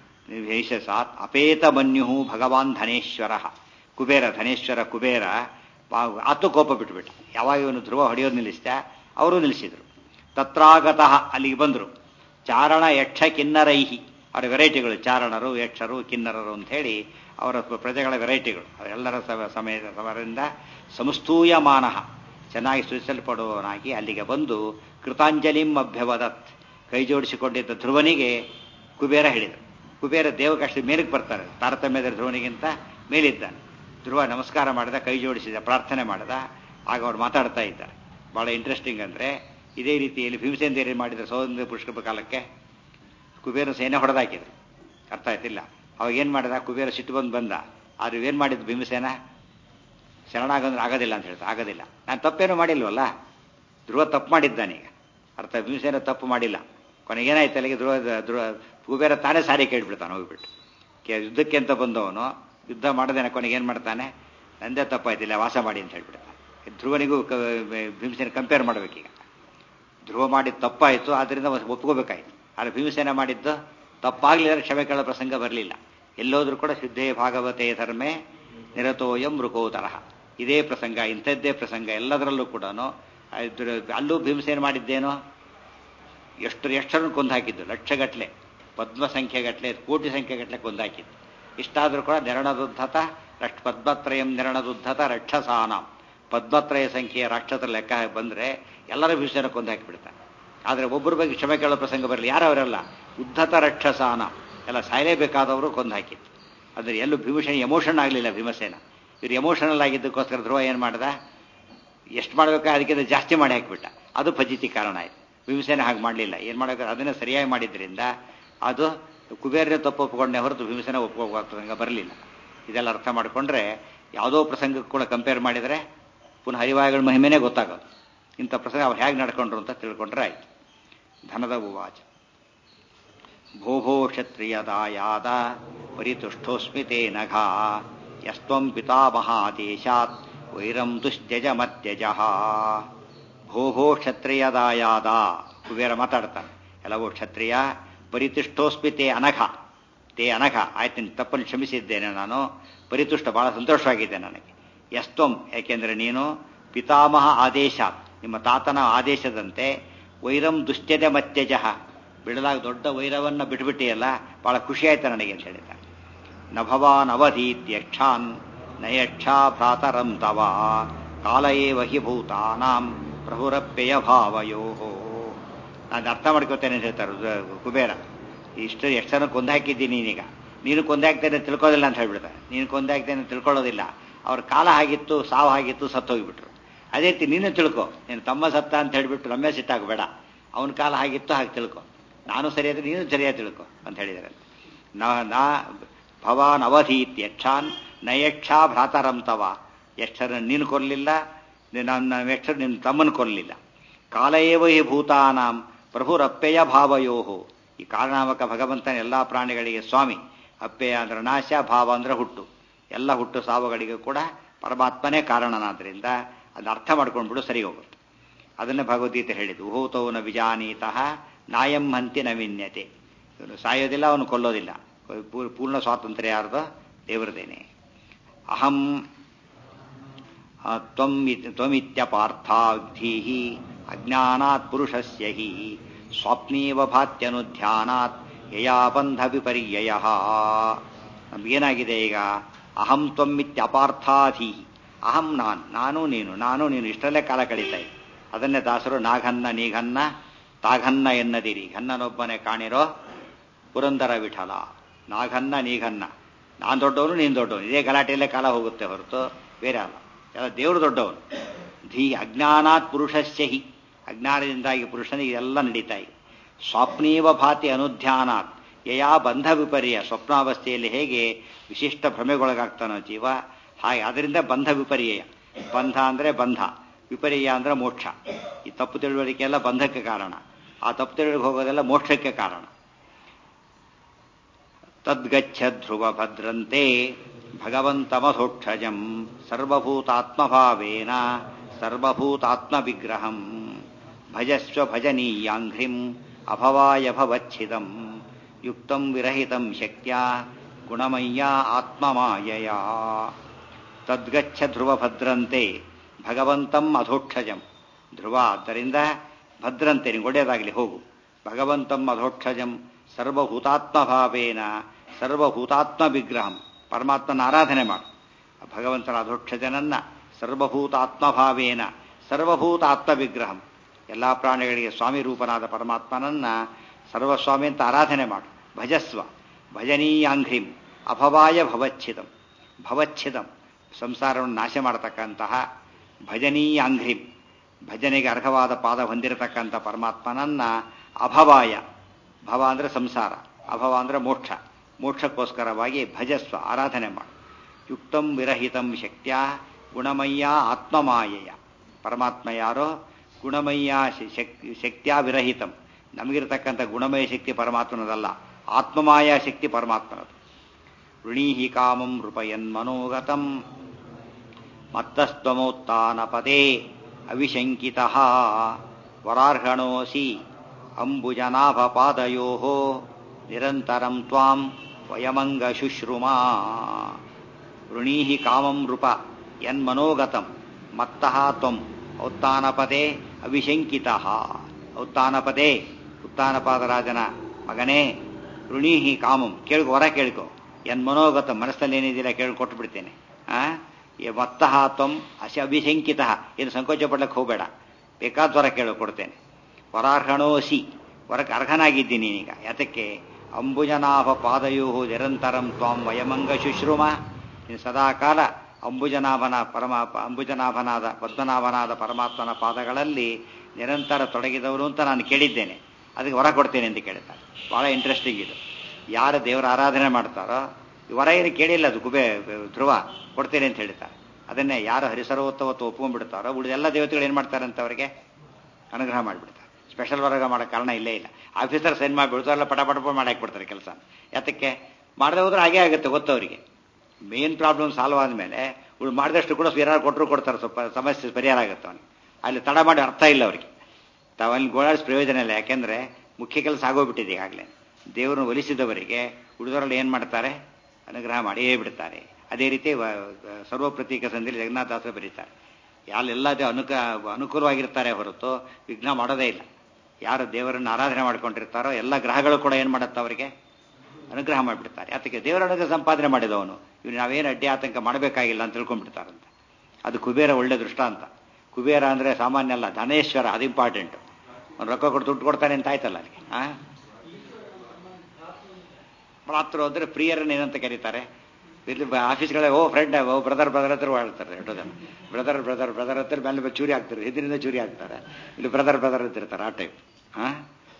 Speaker 1: ವೈಶಸಾತ್ ಅಪೇತ ಮನ್ಯು ಭಗವಾನ್ ಧನೇಶ್ವರ ಕುಬೇರ ಧನೇಶ್ವರ ಕುಬೇರ ಪಾ- ಆತು ಕೋಪ ಬಿಟ್ಬಿಟ್ಟ ಯಾವಾಗ ಇವನು ಧ್ರುವ ಹೊಡೆಯೋದು ನಿಲ್ಲಿಸ್ತ ಅವರು ನಿಲ್ಲಿಸಿದ್ರು ತತ್ರಾಗತಃ ಅಲ್ಲಿಗೆ ಬಂದರು ಚಾರಣ ಯಕ್ಷ ಕಿನ್ನರೈಹಿ ಅವರ ವೆರೈಟಿಗಳು ಚಾರಣರು ಯಕ್ಷರು ಕಿನ್ನರರು ಅಂತ ಹೇಳಿ ಅವರ ಪ್ರಜೆಗಳ ವೆರೈಟಿಗಳು ಅವರೆಲ್ಲರ ಸಮ- ಸಮಯ ಸಮರಿಂದ ಸಂಸ್ಥೂಯಮಾನ ಚೆನ್ನಾಗಿ ಸೂಚಿಸಲ್ಪಡುವವನಾಗಿ ಅಲ್ಲಿಗೆ ಬಂದು ಕೃತಾಂಜಲಿಂ ಅಭ್ಯವದತ್ ಕೈ ಜೋಡಿಸಿಕೊಂಡಿದ್ದ ಧ್ರುವನಿಗೆ ಕುಬೇರ ಹೇಳಿದರು ಕುಬೇರ ದೇವಕಷ್ಟ ಮೇಲಕ್ಕೆ ಬರ್ತಾರೆ ತಾರತಮ್ಯದ ಧ್ರುವನಿಗಿಂತ ಮೇಲಿದ್ದಾನೆ ಧ್ರುವ ನಮಸ್ಕಾರ ಮಾಡಿದ ಕೈ ಜೋಡಿಸಿದ ಪ್ರಾರ್ಥನೆ ಮಾಡಿದ ಆಗ ಅವ್ರು ಮಾತಾಡ್ತಾ ಇದ್ದಾರೆ ಬಹಳ ಇಂಟ್ರೆಸ್ಟಿಂಗ್ ಅಂದ್ರೆ ಇದೇ ರೀತಿಯಲ್ಲಿ ಭೀಮಸೇನ ದೇರಿ ಮಾಡಿದ ಸೌಂದರ್ಯ ಪುಷ್ಕರ ಕಾಲಕ್ಕೆ ಕುಬೇರ ಸೇನೆ ಹೊಡೆದಾಕಿದ್ರು ಅರ್ಥ ಆಯ್ತಿಲ್ಲ ಅವಾಗ ಏನ್ ಮಾಡಿದ ಕುಬೇರ ಸಿಟ್ಟು ಬಂದು ಬಂದ ಆದ್ರೆ ಏನ್ ಮಾಡಿದ್ ಭೀಮಸೇನ ಶರಣಾಗಂದ್ರೆ ಆಗೋದಿಲ್ಲ ಅಂತ ಹೇಳ್ತಾ ಆಗೋದಿಲ್ಲ ನಾನು ತಪ್ಪೇನು ಮಾಡಿಲ್ವಲ್ಲ ಧ್ರುವ ತಪ್ಪು ಮಾಡಿದ್ದಾನೀಗ ಅರ್ಥ ಭೀಮಸೇನ ತಪ್ಪು ಮಾಡಿಲ್ಲ ಕೊನೆಗೇನಾಯ್ತು ಅಲ್ಲಿಗೆ ಧ್ರುವ ಧ್ರುವ ಕುಬೇರ ತಾನೇ ಸಾರಿ ಕೇಳ್ಬಿಡ್ತಾನೆ ಹೋಗ್ಬಿಟ್ಟು ಕೆ- ಯುದ್ಧಕ್ಕೆ ಅಂತ ಬಂದವನು ಯುದ್ಧ ಮಾಡದೇನೆ ಕೊನೆಗೆ ಏನು ಮಾಡ್ತಾನೆ ನಂದೇ ತಪ್ಪಾಯ್ತಿಲ್ಲ ವಾಸ ಮಾಡಿ ಅಂತ ಹೇಳ್ಬಿಡ್ತಾನೆ ಧ್ರುವನಿಗೂ ಕ- ಭೀಮಸೇನ ಕಂಪೇರ್ ಮಾಡ್ಬೇಕೀಗ ಧ್ರುವ ಮಾಡಿದ ತಪ್ಪಾಯಿತು ಆದ್ದರಿಂದ ಒಪ್ಕೋಬೇಕಾಯ್ತು ಆದರೆ ಭೀಮಸೇನ ಮಾಡಿದ್ದು ತಪ್ಪಾಗ್ಲಿಲ್ಲ ಕ್ಷಮೆ ಕೇಳೋ ಪ್ರಸಂಗ ಬರಲಿಲ್ಲ ಎಲ್ಲೋದ್ರೂ ಕೂಡ ಶುದ್ಧೇ ಭಾಗವತೆ ಧರ್ಮೇ ನಿರತೋಯಂ ಮೃಕೋತರಹ ಇದೇ ಪ್ರಸಂಗ ಇಂಥದ್ದೇ ಪ್ರಸಂಗ ಎಲ್ಲದರಲ್ಲೂ ಕೂಡ ಅಲ್ಲೂ ಭೀಮಸೇನ ಮಾಡಿದ್ದೇನೋ ಎಷ್ಟು ಎಷ್ಟರನ್ನು ಕೊಂದು ಹಾಕಿದ್ದು ಲಕ್ಷಗಟ್ಟಲೆ ಪದ್ಮ ಸಂಖ್ಯೆಗಟ್ಟಲೆ ಕೋಟಿ ಸಂಖ್ಯೆಗಟ್ಟಲೆ ಕೊಂದು ಹಾಕಿದ್ದು ಇಷ್ಟಾದರೂ ಕೂಡ ನೆರಣದುದ್ಧತ ರಕ್ಷ ಪದ್ಮತ್ರಯಂ ನೆರಣದುದ್ಧತ ರಕ್ಷಸಾನ ಪದ್ಮತ್ರಯ ಸಂಖ್ಯೆಯ ರಾಕ್ಷಸರ ಲೆಕ್ಕ ಬಂದರೆ ಎಲ್ಲರ ಭೀಷಣ ಕೊಂದು ಹಾಕಿಬಿಡ್ತಾರೆ ಆದರೆ ಒಬ್ಬರ ಬಗ್ಗೆ ಕ್ಷಮೆ ಕೇಳೋ ಪ್ರಸಂಗ ಬರಲಿ ಯಾರವರೆಲ್ಲ ಉದ್ಧತ ರಕ್ಷಸಾನ ಎಲ್ಲ ಸಾಯಲೇಬೇಕಾದವರು ಕೊಂದು ಹಾಕಿತ್ತು ಅಂದರೆ ಎಲ್ಲೂ ಭೀಮಸೇನ ಎಮೋಷನ್ ಆಗಲಿಲ್ಲ ಭೀಮಸೇನ ಇವ್ರು ಎಮೋಷನಲ್ ಆಗಿದ್ದಕ್ಕೋಸ್ಕರ ಧ್ರುವ ಏನು ಮಾಡ್ದ ಎಷ್ಟು ಮಾಡಬೇಕು ಅದಕ್ಕಿಂತ ಜಾಸ್ತಿ ಮಾಡಿ ಹಾಕಿಬಿಟ್ಟ ಅದು ಫಜಿತಿ ಕಾರಣ ಆಯ್ತು ಭೀಮಸೇನ ಹಾಗೆ ಮಾಡಲಿಲ್ಲ ಏನು ಮಾಡಬೇಕು ಅದನ್ನೇ ಸರಿಯಾಗಿ ಮಾಡಿದ್ರಿಂದ ಅದು ಕುಬೇರನೇ ತಪ್ಪು ಒಪ್ಕೊಂಡೆ ಹೊರತು ಭೀಮಸೇನ ಒಪ್ಕೋಬೇಕು ಪ್ರಸಂಗ ಬರಲಿಲ್ಲ ಇದೆಲ್ಲ ಅರ್ಥ ಮಾಡಿಕೊಂಡ್ರೆ ಯಾವುದೋ ಪ್ರಸಂಗಕ್ಕೆ ಕೂಡ ಕಂಪೇರ್ ಮಾಡಿದರೆ ಪುನಃ ಹರಿವಾಯುಗಳ ಮಹಿಮೆನೇ ಗೊತ್ತಾಗೋದು ಇಂಥ ಪ್ರಸಂಗ ಅವ್ರು ಹೇಗೆ ನಡ್ಕೊಂಡ್ರು ಅಂತ ತಿಳ್ಕೊಂಡ್ರೆ ಆಯ್ತು ಧನದ ಉವಾಚ ಭೋಭೋ ಕ್ಷತ್ರಿಯದಾಯಾದ ಪರಿತುಷ್ಟೋಸ್ಮಿ ತೇ ನಘ ಯಸ್ತ್ವಂ ಪಿತಾಮಹಾದೇಶಾತ್ ವೈರಂ ದುಶ್ಜಜ ಮತ್ಯಜ ಭೋಭೋ ಕ್ಷತ್ರಿಯದಾಯಾದ ಕುಬೇರ ಮಾತಾಡ್ತಾನೆ ಎಲ್ಲವೂ ಕ್ಷತ್ರಿಯ ಪರಿತುಷ್ಟೋಸ್ಮಿ ತೇ ಅನಘ ತೇ ಅನಘ ಆಯ್ತು ನಿನ್ನ ತಪ್ಪನ್ನು ಕ್ಷಮಿಸಿದ್ದೇನೆ ನಾನು ಪರಿತುಷ್ಟ ಬಹಳ ಸಂತೋಷವಾಗಿದೆ ನನಗೆ ಎಸ್ತೊಂ ಯಾಕೆಂದ್ರೆ ನೀನು ಪಿತಾಮಹ ಆದೇಶ ನಿಮ್ಮ ತಾತನ ಆದೇಶದಂತೆ ವೈರಂ ದುಶ್ಚದ ಮತ್ಯಜ ಬಿಡಲಾಗ ದೊಡ್ಡ ವೈರವನ್ನ ಬಿಟ್ಬಿಟ್ಟಿಯಲ್ಲ ಬಹಳ ಖುಷಿ ಆಯ್ತು ನನಗೆ ಅಂತ ಹೇಳಿದ್ದಾರೆ ನ ಭವಾನ್ ಅವಧೀತ್ಯಕ್ಷಾನ್ ನಯಕ್ಷಾ ಭ್ರಾತರಂ ತವ ಕಾಲ ಏವ ಹಿ ಭೂತಾನಾಂ ಪ್ರಭುರಪ್ಯಯ ಭಾವಯೋ ನಾನು ಅರ್ಥ ಮಾಡ್ಕೋತೇನೆ ಅಂತ ಹೇಳ್ತಾರೆ ರು- ಕುಬೇರ ಇಷ್ಟು ಎಷ್ಟು ಜನ ಕೊಂದಾಕಿದ್ದೀನಿ ನೀನೀಗ ನೀನು ಕೊಂದಾಕ್ತೇನೆ ತಿಳ್ಕೊಳ್ಳೋದಿಲ್ಲ ಅಂತ ಹೇಳ್ಬಿಡ್ತಾರೆ ನೀನು ಕೊಂದಾಕ್ತೇನೆ ತಿಳ್ಕೊಳ್ಳೋದಿಲ್ಲ ಅವ್ರ ಕಾಲ ಆಗಿತ್ತು ಸಾವು ಆಗಿತ್ತು ಸತ್ತೋಗ್ಬಿಟ್ರು ಅದೇ ರೀತಿ ನೀನು ತಿಳ್ಕೊ ನೀನು ತಮ್ಮ ಸತ್ತ ಅಂತ ಹೇಳ್ಬಿಟ್ಟು ರಮ್ಯ ಸಿಟ್ಟಾಗಬೇಡ ಅವನ ಕಾಲ ಆಗಿತ್ತು ಹಾಗೆ ತಿಳ್ಕೊ ನಾನು ಸರಿಯಾದ್ರೆ ನೀನು ಸರಿಯಾಗಿ ತಿಳ್ಕೊ ಅಂತ ಹೇಳಿದ್ದಾರೆ ನಾ ನಾ ಭವಾನ್ ಅವಧೀತ್ ಯಕ್ಷಾನ್ ನಯಕ್ಷಾ ಭ್ರಾತರಂ ತವ ಯಕ್ಷರ ನೀನು ಕೊಲ್ಲಲಿಲ್ಲ ನನ್ನ ಯಕ್ಷರ ನಿನ್ನ ತಮ್ಮನ ಕೊಲ್ಲಲಿಲ್ಲ ಕಾಲಯೇವ ಹಿ ಭೂತಾನಾಂ ಪ್ರಭುರಪ್ಪೆಯ ಭಾವಯೋಹು ಈ ಕಾರಣಾಮಕ ಭಗವಂತನ ಎಲ್ಲಾ ಪ್ರಾಣಿಗಳಿಗೆ ಸ್ವಾಮಿ ಅಪ್ಪೆಯ ಅಂದ್ರೆ ನಾಶ ಭಾವ ಅಂದ್ರೆ ಹುಟ್ಟು ಎಲ್ಲ ಹುಟ್ಟು ಸಾವುಗಳಿಗೂ ಕೂಡ ಪರಮಾತ್ಮನೇ ಕಾರಣನಾದ್ರಿಂದ ಅದನ್ನ ಅರ್ಥ ಮಾಡ್ಕೊಂಡ್ಬಿಡು ಸರಿ ಹೋಗುತ್ತೆ ಅದನ್ನೇ ಭಗವದ್ಗೀತೆ ಹೇಳಿದ್ದು ಉಹೂತವನ ವಿಜಾನೀತಃ ನಾಯಂ ಹಂತಿ ನವಿನ್ಯತೆ ಇವನು ಸಾಯೋದಿಲ್ಲ ಅವನು ಕೊಲ್ಲೋದಿಲ್ಲ ಪೂ- ಪೂರ್ಣ ಸ್ವಾತಂತ್ರ್ಯ ಯಾರ್ದೋ ದೇವರದೇನೆ ಅಹಂ ಆ, ತ್ವಂ ಇತ್- ತ್ವಮಿತ್ಯಪಾರ್ಥಾಧೀಃ ಅಜ್ಞಾನಾತ್ ಪುರುಷಸ್ಯ ಹಿ ಸ್ವಾಪ್ನೀವ ಭಾತ್ಯನುಧ್ಯಾನಾತ್ ಯಯಾ ಬಂಧ ವಿಪರ್ಯಯ ನಮ್ಗೇನಾಗಿದೆ ಈಗ ಅಹಂ ತ್ವಮಿತ್ಯಪಾರ್ಥಾಧೀ ಅಹಂ ನಾನು ನಾನು ನೀನು ನಾನು ನೀನು ಇಷ್ಟರಲ್ಲೇ ಕಾಲ ಕಳೀತಾ ಇದ್ದೆ ಅದನ್ನೇ ದಾಸರು ನಾಘನ್ನ ನೀಘನ್ನ ತಾಘನ್ನ ಎನ್ನದಿರಿ ಘನ್ನನೊಬ್ಬನೇ ಕಾಣಿರೋ ಪುರಂದರ ವಿಠಲ ನಾಘನ್ನ ನೀಘನ್ನ ನಾನು ದೊಡ್ಡವನು ನೀನು ದೊಡ್ಡವನು ಇದೇ ಗಲಾಟೆಯಲ್ಲೇ ಕಾಲ ಹೋಗುತ್ತೆ ಹೊರತು ಬೇರೆ ಅಲ್ಲ ಎಲ್ಲ ದೇವರು ದೊಡ್ಡವನು ಧೀ ಅಜ್ಞಾನಾತ್ ಪುರುಷಸ್ಯ ಹಿ ಅಜ್ಞಾನದಿಂದಾಗಿ ಪುರುಷನಿಗೆ ಎಲ್ಲ ನಡೀತಾ ಇದೆ ಸ್ವಪ್ನೀವ ಭಾತಿ ಅನುಧ್ಯಾನಾತ್ ಯಯಾ ಬಂಧ ವಿಪರ್ಯ ಸ್ವಪ್ನಾವಸ್ಥೆಯಲ್ಲಿ ಹೇಗೆ ವಿಶಿಷ್ಟ ಭ್ರಮೆಗೊಳಗಾಗ್ತಾನೋ ಜೀವ ಹಾಗೆ ಅದರಿಂದ ಬಂಧ ವಿಪರ್ಯಯ ಬಂಧ ಅಂದ್ರೆ ಬಂಧ ವಿಪರ್ಯ ಅಂದ್ರೆ ಮೋಕ್ಷ ಈ ತಪ್ಪು ತಿಳುವಳಿಕೆ ಎಲ್ಲ ಬಂಧಕ್ಕೆ ಕಾರಣ ಆ ತಪ್ಪು ತಿಳುವಳಿಕೆ ಹೋಗೋದೆಲ್ಲ ಮೋಕ್ಷಕ್ಕೆ ಕಾರಣ ತದ್ಗಚ್ಚ ಧ್ರುವ ಭದ್ರಂತೆ ಭಗವಂತಮಧೋಕ್ಷಜಂ ಸರ್ವಭೂತಾತ್ಮಭಾವೇನ ಸರ್ವಭೂತಾತ್ಮ ವಿಗ್ರಹಂ ಭಜಸ್ವ ಭಜನೀಯಾಂಘ್ರಿಂ ಅಭವಾಯ ಭವಚ್ಛಿದಂ ಯುಕ್ತಂ ವಿರಹಿತಂ ಶಕ್ತ್ಯ ಗುಣಮಯ್ಯ ಆತ್ಮಮಾಯಯ ತದ್ಗಚ್ಚ ಧ್ರುವ ಭದ್ರಂತೆ ಭಗವಂತಂ ಅಧೋಕ್ಷಜಂ ಧ್ರುವ ಆದ್ದರಿಂದ ಭದ್ರಂತೆ ನಿಂಗೆ ಒಳ್ಳೆಯದಾಗಲಿ ಹೋಗು ಭಗವಂತಂ ಅಧೋಕ್ಷಜಂ ಸರ್ವಭೂತಾತ್ಮಭಾವೇನ ಸರ್ವಭೂತಾತ್ಮ ವಿಗ್ರಹಂ ಪರಮಾತ್ಮನ ಆರಾಧನೆ ಮಾಡು ಭಗವಂತನ ಅಧೋಕ್ಷಜನನ್ನ ಸರ್ವಭೂತಾತ್ಮಭಾವೇನ ಸರ್ವಭೂತಾತ್ಮ ವಿಗ್ರಹಂ ಎಲ್ಲ ಪ್ರಾಣಿಗಳಿಗೆ ಸ್ವಾಮಿ ರೂಪನಾದ ಪರಮಾತ್ಮನನ್ನ ಸರ್ವಸ್ವಾಮಿ ಅಂತ ಆರಾಧನೆ ಮಾಡು ಭಜಸ್ವ ಭಜನೀಯಾಂಘ್ರಿಂ ಅಭವಾಯ ಭವಚ್ಛಿದಂ ಭವಚ್ಛಿದಂ ಸಂಸಾರವನ್ನು ನಾಶ ಮಾಡತಕ್ಕಂತಹ ಭಜನೀಯಾಂಘ್ರಿಂ ಭಜನೆಗೆ ಅರ್ಹವಾದ ಪಾದ ಹೊಂದಿರತಕ್ಕಂಥ ಪರಮಾತ್ಮನನ್ನ ಅಭವಾಯ ಭವ ಅಂದ್ರೆ ಸಂಸಾರ ಅಭವ ಅಂದ್ರೆ ಮೋಕ್ಷ ಮೋಕ್ಷಕ್ಕೋಸ್ಕರವಾಗಿ ಭಜಸ್ವ ಆರಾಧನೆ ಮಾಡು ಯುಕ್ತಂ ವಿರಹಿತಂ ಶಕ್ತ್ಯ ಗುಣಮಯ್ಯ ಆತ್ಮಮಾಯೆಯ ಪರಮಾತ್ಮ ಯಾರೋ ಗುಣಮಯ್ಯ ಶಕ್ತಿ ಶಕ್ತಿಯ ವಿರಹಿತಂ ನಮಗಿರತಕ್ಕಂಥ ಗುಣಮಯ ಶಕ್ತಿ ಪರಮಾತ್ಮನದಲ್ಲ ಆತ್ಮಮಾಯ ಶಕ್ತಿ ಪರಮಾತ್ಮನದು ಋಣೀಹಿ ಕಾಮಂ ನೃಪಯನ್ಮನೋಗತಂ ಮತ್ತಸ್ತ್ವಮೋತ್ಥಾನಪದೇ ಅವಿಶಂಕಿತ ವರಾರ್ಹಣೋಸಿ ಅಂಬುಜನಾಭಪಾದಯೋ ನಿರಂತರಂ ತ್ವಾಂ ವಯಮಂಗ ಶುಶ್ರುಮಾ ಋಣೀಹಿ ಕಾಮಂ ನೃಪ ಯನ್ಮನೋಗತಂ ಮತ್ತಃ ತ್ವಂ ಔತ್ಥಾನಪದೇ ಅವಿಶಂಕಿತ ಔತ್ಥಾನಪದೇ ಉತ್ಥಾನಪಾದರಾಜನ ಮಗನೇ ಋಣೀಹಿ ಕಾಮಂ ಕೇಳ್ಕೊ ವರ ಕೇಳ್ಕೊ ಎನ್ ಮನೋಗತ ಮನಸ್ಸಲ್ಲಿ ಏನಿದೆಯಲ್ಲ ಕೇಳ್ಕೊಟ್ಟು ಬಿಡ್ತೇನೆ ಆ ಮತ್ತಃ ತ್ವಂ ಅಶ ಅಭಿಶಂಕಿತ ಏನು ಸಂಕೋಚ ಪಡ್ಲಕ್ಕೆ ಹೋಗಬೇಡ ಬೇಕಾದ ವರ ಕೇಳು ಕೊಡ್ತೇನೆ ವರಾರ್ಹಣೋಸಿ ವರಕ್ಕೆ ಅರ್ಹನಾಗಿದ್ದೀನಿ ನೀನೀಗ ಯಾತಕ್ಕೆ ಅಂಬುಜನಾಭ ಪಾದಯೋ ನಿರಂತರಂ ತ್ವಾಂ ವಯಮಂಗ ಶುಶ್ರುಮ ನೀನು ಸದಾಕಾಲ ಅಂಬುಜನಾಭನ ಪರಮ ಅಂಬುಜನಾಭನಾದ ಪದ್ಮನಾಭನಾದ ಪರಮಾತ್ಮನ ಪಾದಗಳಲ್ಲಿ ನಿರಂತರ ತೊಡಗಿದವರು ಅಂತ ನಾನು ಕೇಳಿದ್ದೇನೆ ಅದಕ್ಕೆ ವರ ಕೊಡ್ತೇನೆ ಅಂತ ಕೇಳ್ತಾರೆ ಬಹಳ ಇಂಟ್ರೆಸ್ಟಿಂಗ್ ಇದು ಯಾರು ದೇವರ ಆರಾಧನೆ ಮಾಡ್ತಾರೋ ಈ ವರ ಏನು ಕೇಳಿಲ್ಲ ಅದು ಕುಬೆ ಧ್ರುವ ಕೊಡ್ತೇನೆ ಅಂತ ಹೇಳ್ತಾರೆ ಅದನ್ನೇ ಯಾರು ಹರಿಸರ್ವೋತ್ತವತ್ತು ಒಪ್ಕೊಂಡ್ಬಿಡ್ತಾರೋ ಉಳಿದ ಎಲ್ಲ ದೇವತೆಗಳು ಏನು ಮಾಡ್ತಾರೆ ಅಂತ ಅವರಿಗೆ ಅನುಗ್ರಹ ಮಾಡಿಬಿಡ್ತಾರೆ ಸ್ಪೆಷಲ್ ವರ್ಗ ಮಾಡೋ ಕಾರಣ ಇಲ್ಲೇ ಇಲ್ಲ ಆಫೀಸರ್ ಸೈನ್ ಮಾಡಿಬಿಡ್ತಾರೆ ಎಲ್ಲ ಪಟ ಪಟ ಮಾಡಿ ಹಾಕ್ಬಿಡ್ತಾರೆ ಕೆಲಸ ಯಾತಕ್ಕೆ ಮಾಡದೆ ಹೋದ್ರೆ ಹಾಗೆ ಆಗುತ್ತೆ ಗೊತ್ತವರಿಗೆ ಮೇನ್ ಪ್ರಾಬ್ಲಮ್ ಸಾಲ್ವ್ ಆದಮೇಲೆ ಇವ್ರು ಮಾಡಿದಷ್ಟು ಕೂಡ ಏನಾರು ಕೊಟ್ಟರು ಕೊಡ್ತಾರೆ ಸ್ವಲ್ಪ ಸಮಸ್ಯೆ ಪರಿಹಾರ ಆಗುತ್ತೆ ಅವನಿಗೆ ಅಲ್ಲಿ ತಡ ಮಾಡಿ ಅರ್ಥ ಇಲ್ಲ ಅವರಿಗೆ ತಾವಲ್ಲಿ ಗೋಳಾಡಿಸ್ ಪ್ರಯೋಜನ ಇಲ್ಲ ಯಾಕೆಂದ್ರೆ ಮುಖ್ಯ ಕೆಲಸ ಆಗೋಗ್ಬಿಟ್ಟಿದೆ ಈಗಾಗಲೇ ದೇವರನ್ನು ಒಲಿಸಿದವರಿಗೆ ಉಳಿದವರಲ್ಲಿ ಏನು ಮಾಡ್ತಾರೆ ಅನುಗ್ರಹ ಮಾಡಿಯೇ ಬಿಡ್ತಾರೆ ಅದೇ ರೀತಿ ಸರ್ವ ಪ್ರತೀಕ ಸಂಧಿಯಲ್ಲಿ ಜಗನ್ನಾಥದಾಸರು ಬರೀತಾರೆ ಯಾರೆಲ್ಲ ಅನುಕ ಅನುಕೂಲವಾಗಿರ್ತಾರೆ ಹೊರತು ವಿಘ್ನ ಮಾಡೋದೇ ಇಲ್ಲ ಯಾರು ದೇವರನ್ನು ಆರಾಧನೆ ಮಾಡ್ಕೊಂಡಿರ್ತಾರೋ ಎಲ್ಲ ಗ್ರಹಗಳು ಕೂಡ ಏನು ಮಾಡುತ್ತೆ ಅವರಿಗೆ ಅನುಗ್ರಹ ಮಾಡಿಬಿಡ್ತಾರೆ ಅದಕ್ಕೆ ದೇವರ ಅನುಗ್ರಹ ಸಂಪಾದನೆ ಮಾಡಿದವನು ಇವ್ನು ನಾವೇನು ಅಡ್ಡಿ ಆತಂಕ ಮಾಡಬೇಕಾಗಿಲ್ಲ ಅಂತ ತಿಳ್ಕೊಂಡ್ಬಿಡ್ತಾರಂತೆ ಅದು ಕುಬೇರ ಒಳ್ಳೆ ದೃಷ್ಟಾಂತ ಕುಬೇರ ಅಂದರೆ ಸಾಮಾನ್ಯ ಅಲ್ಲ ಧನೇಶ್ವರ ಅದು ಇಂಪಾರ್ಟೆಂಟು ಅವ್ನು ರೊಕ್ಕ ಕೊಟ್ಟು ದುಡ್ಡು ಕೊಡ್ತಾನೆ ಅಂತ ಆಯ್ತಲ್ಲ ಅದಕ್ಕೆ ಆ ಮಾತೃ ಅಂದರೆ ಪ್ರಿಯರನ್ನ ಏನಂತ ಕರೀತಾರೆ ಇಲ್ಲಿ ಆಫೀಸ್ಗಳೇ O friend O brother brother ಹತ್ರ ಹೇಳ್ತಾರೆ ಎಷ್ಟೋ ಜನ ಬ್ರದರ್ ಬ್ರದರ್ ಬ್ರದರ್ ಹತ್ರ ಮೇಲೆ ಚೂರಿ ಹಾಕ್ತಾರೆ ಇದರಿಂದ ಚೂರಿ ಹಾಕ್ತಾರೆ ಇಲ್ಲಿ ಬ್ರದರ್ ಬ್ರದರ್ ಅಂತಿರ್ತಾರೆ ಆ ಟೈಪ್ ಹಾಂ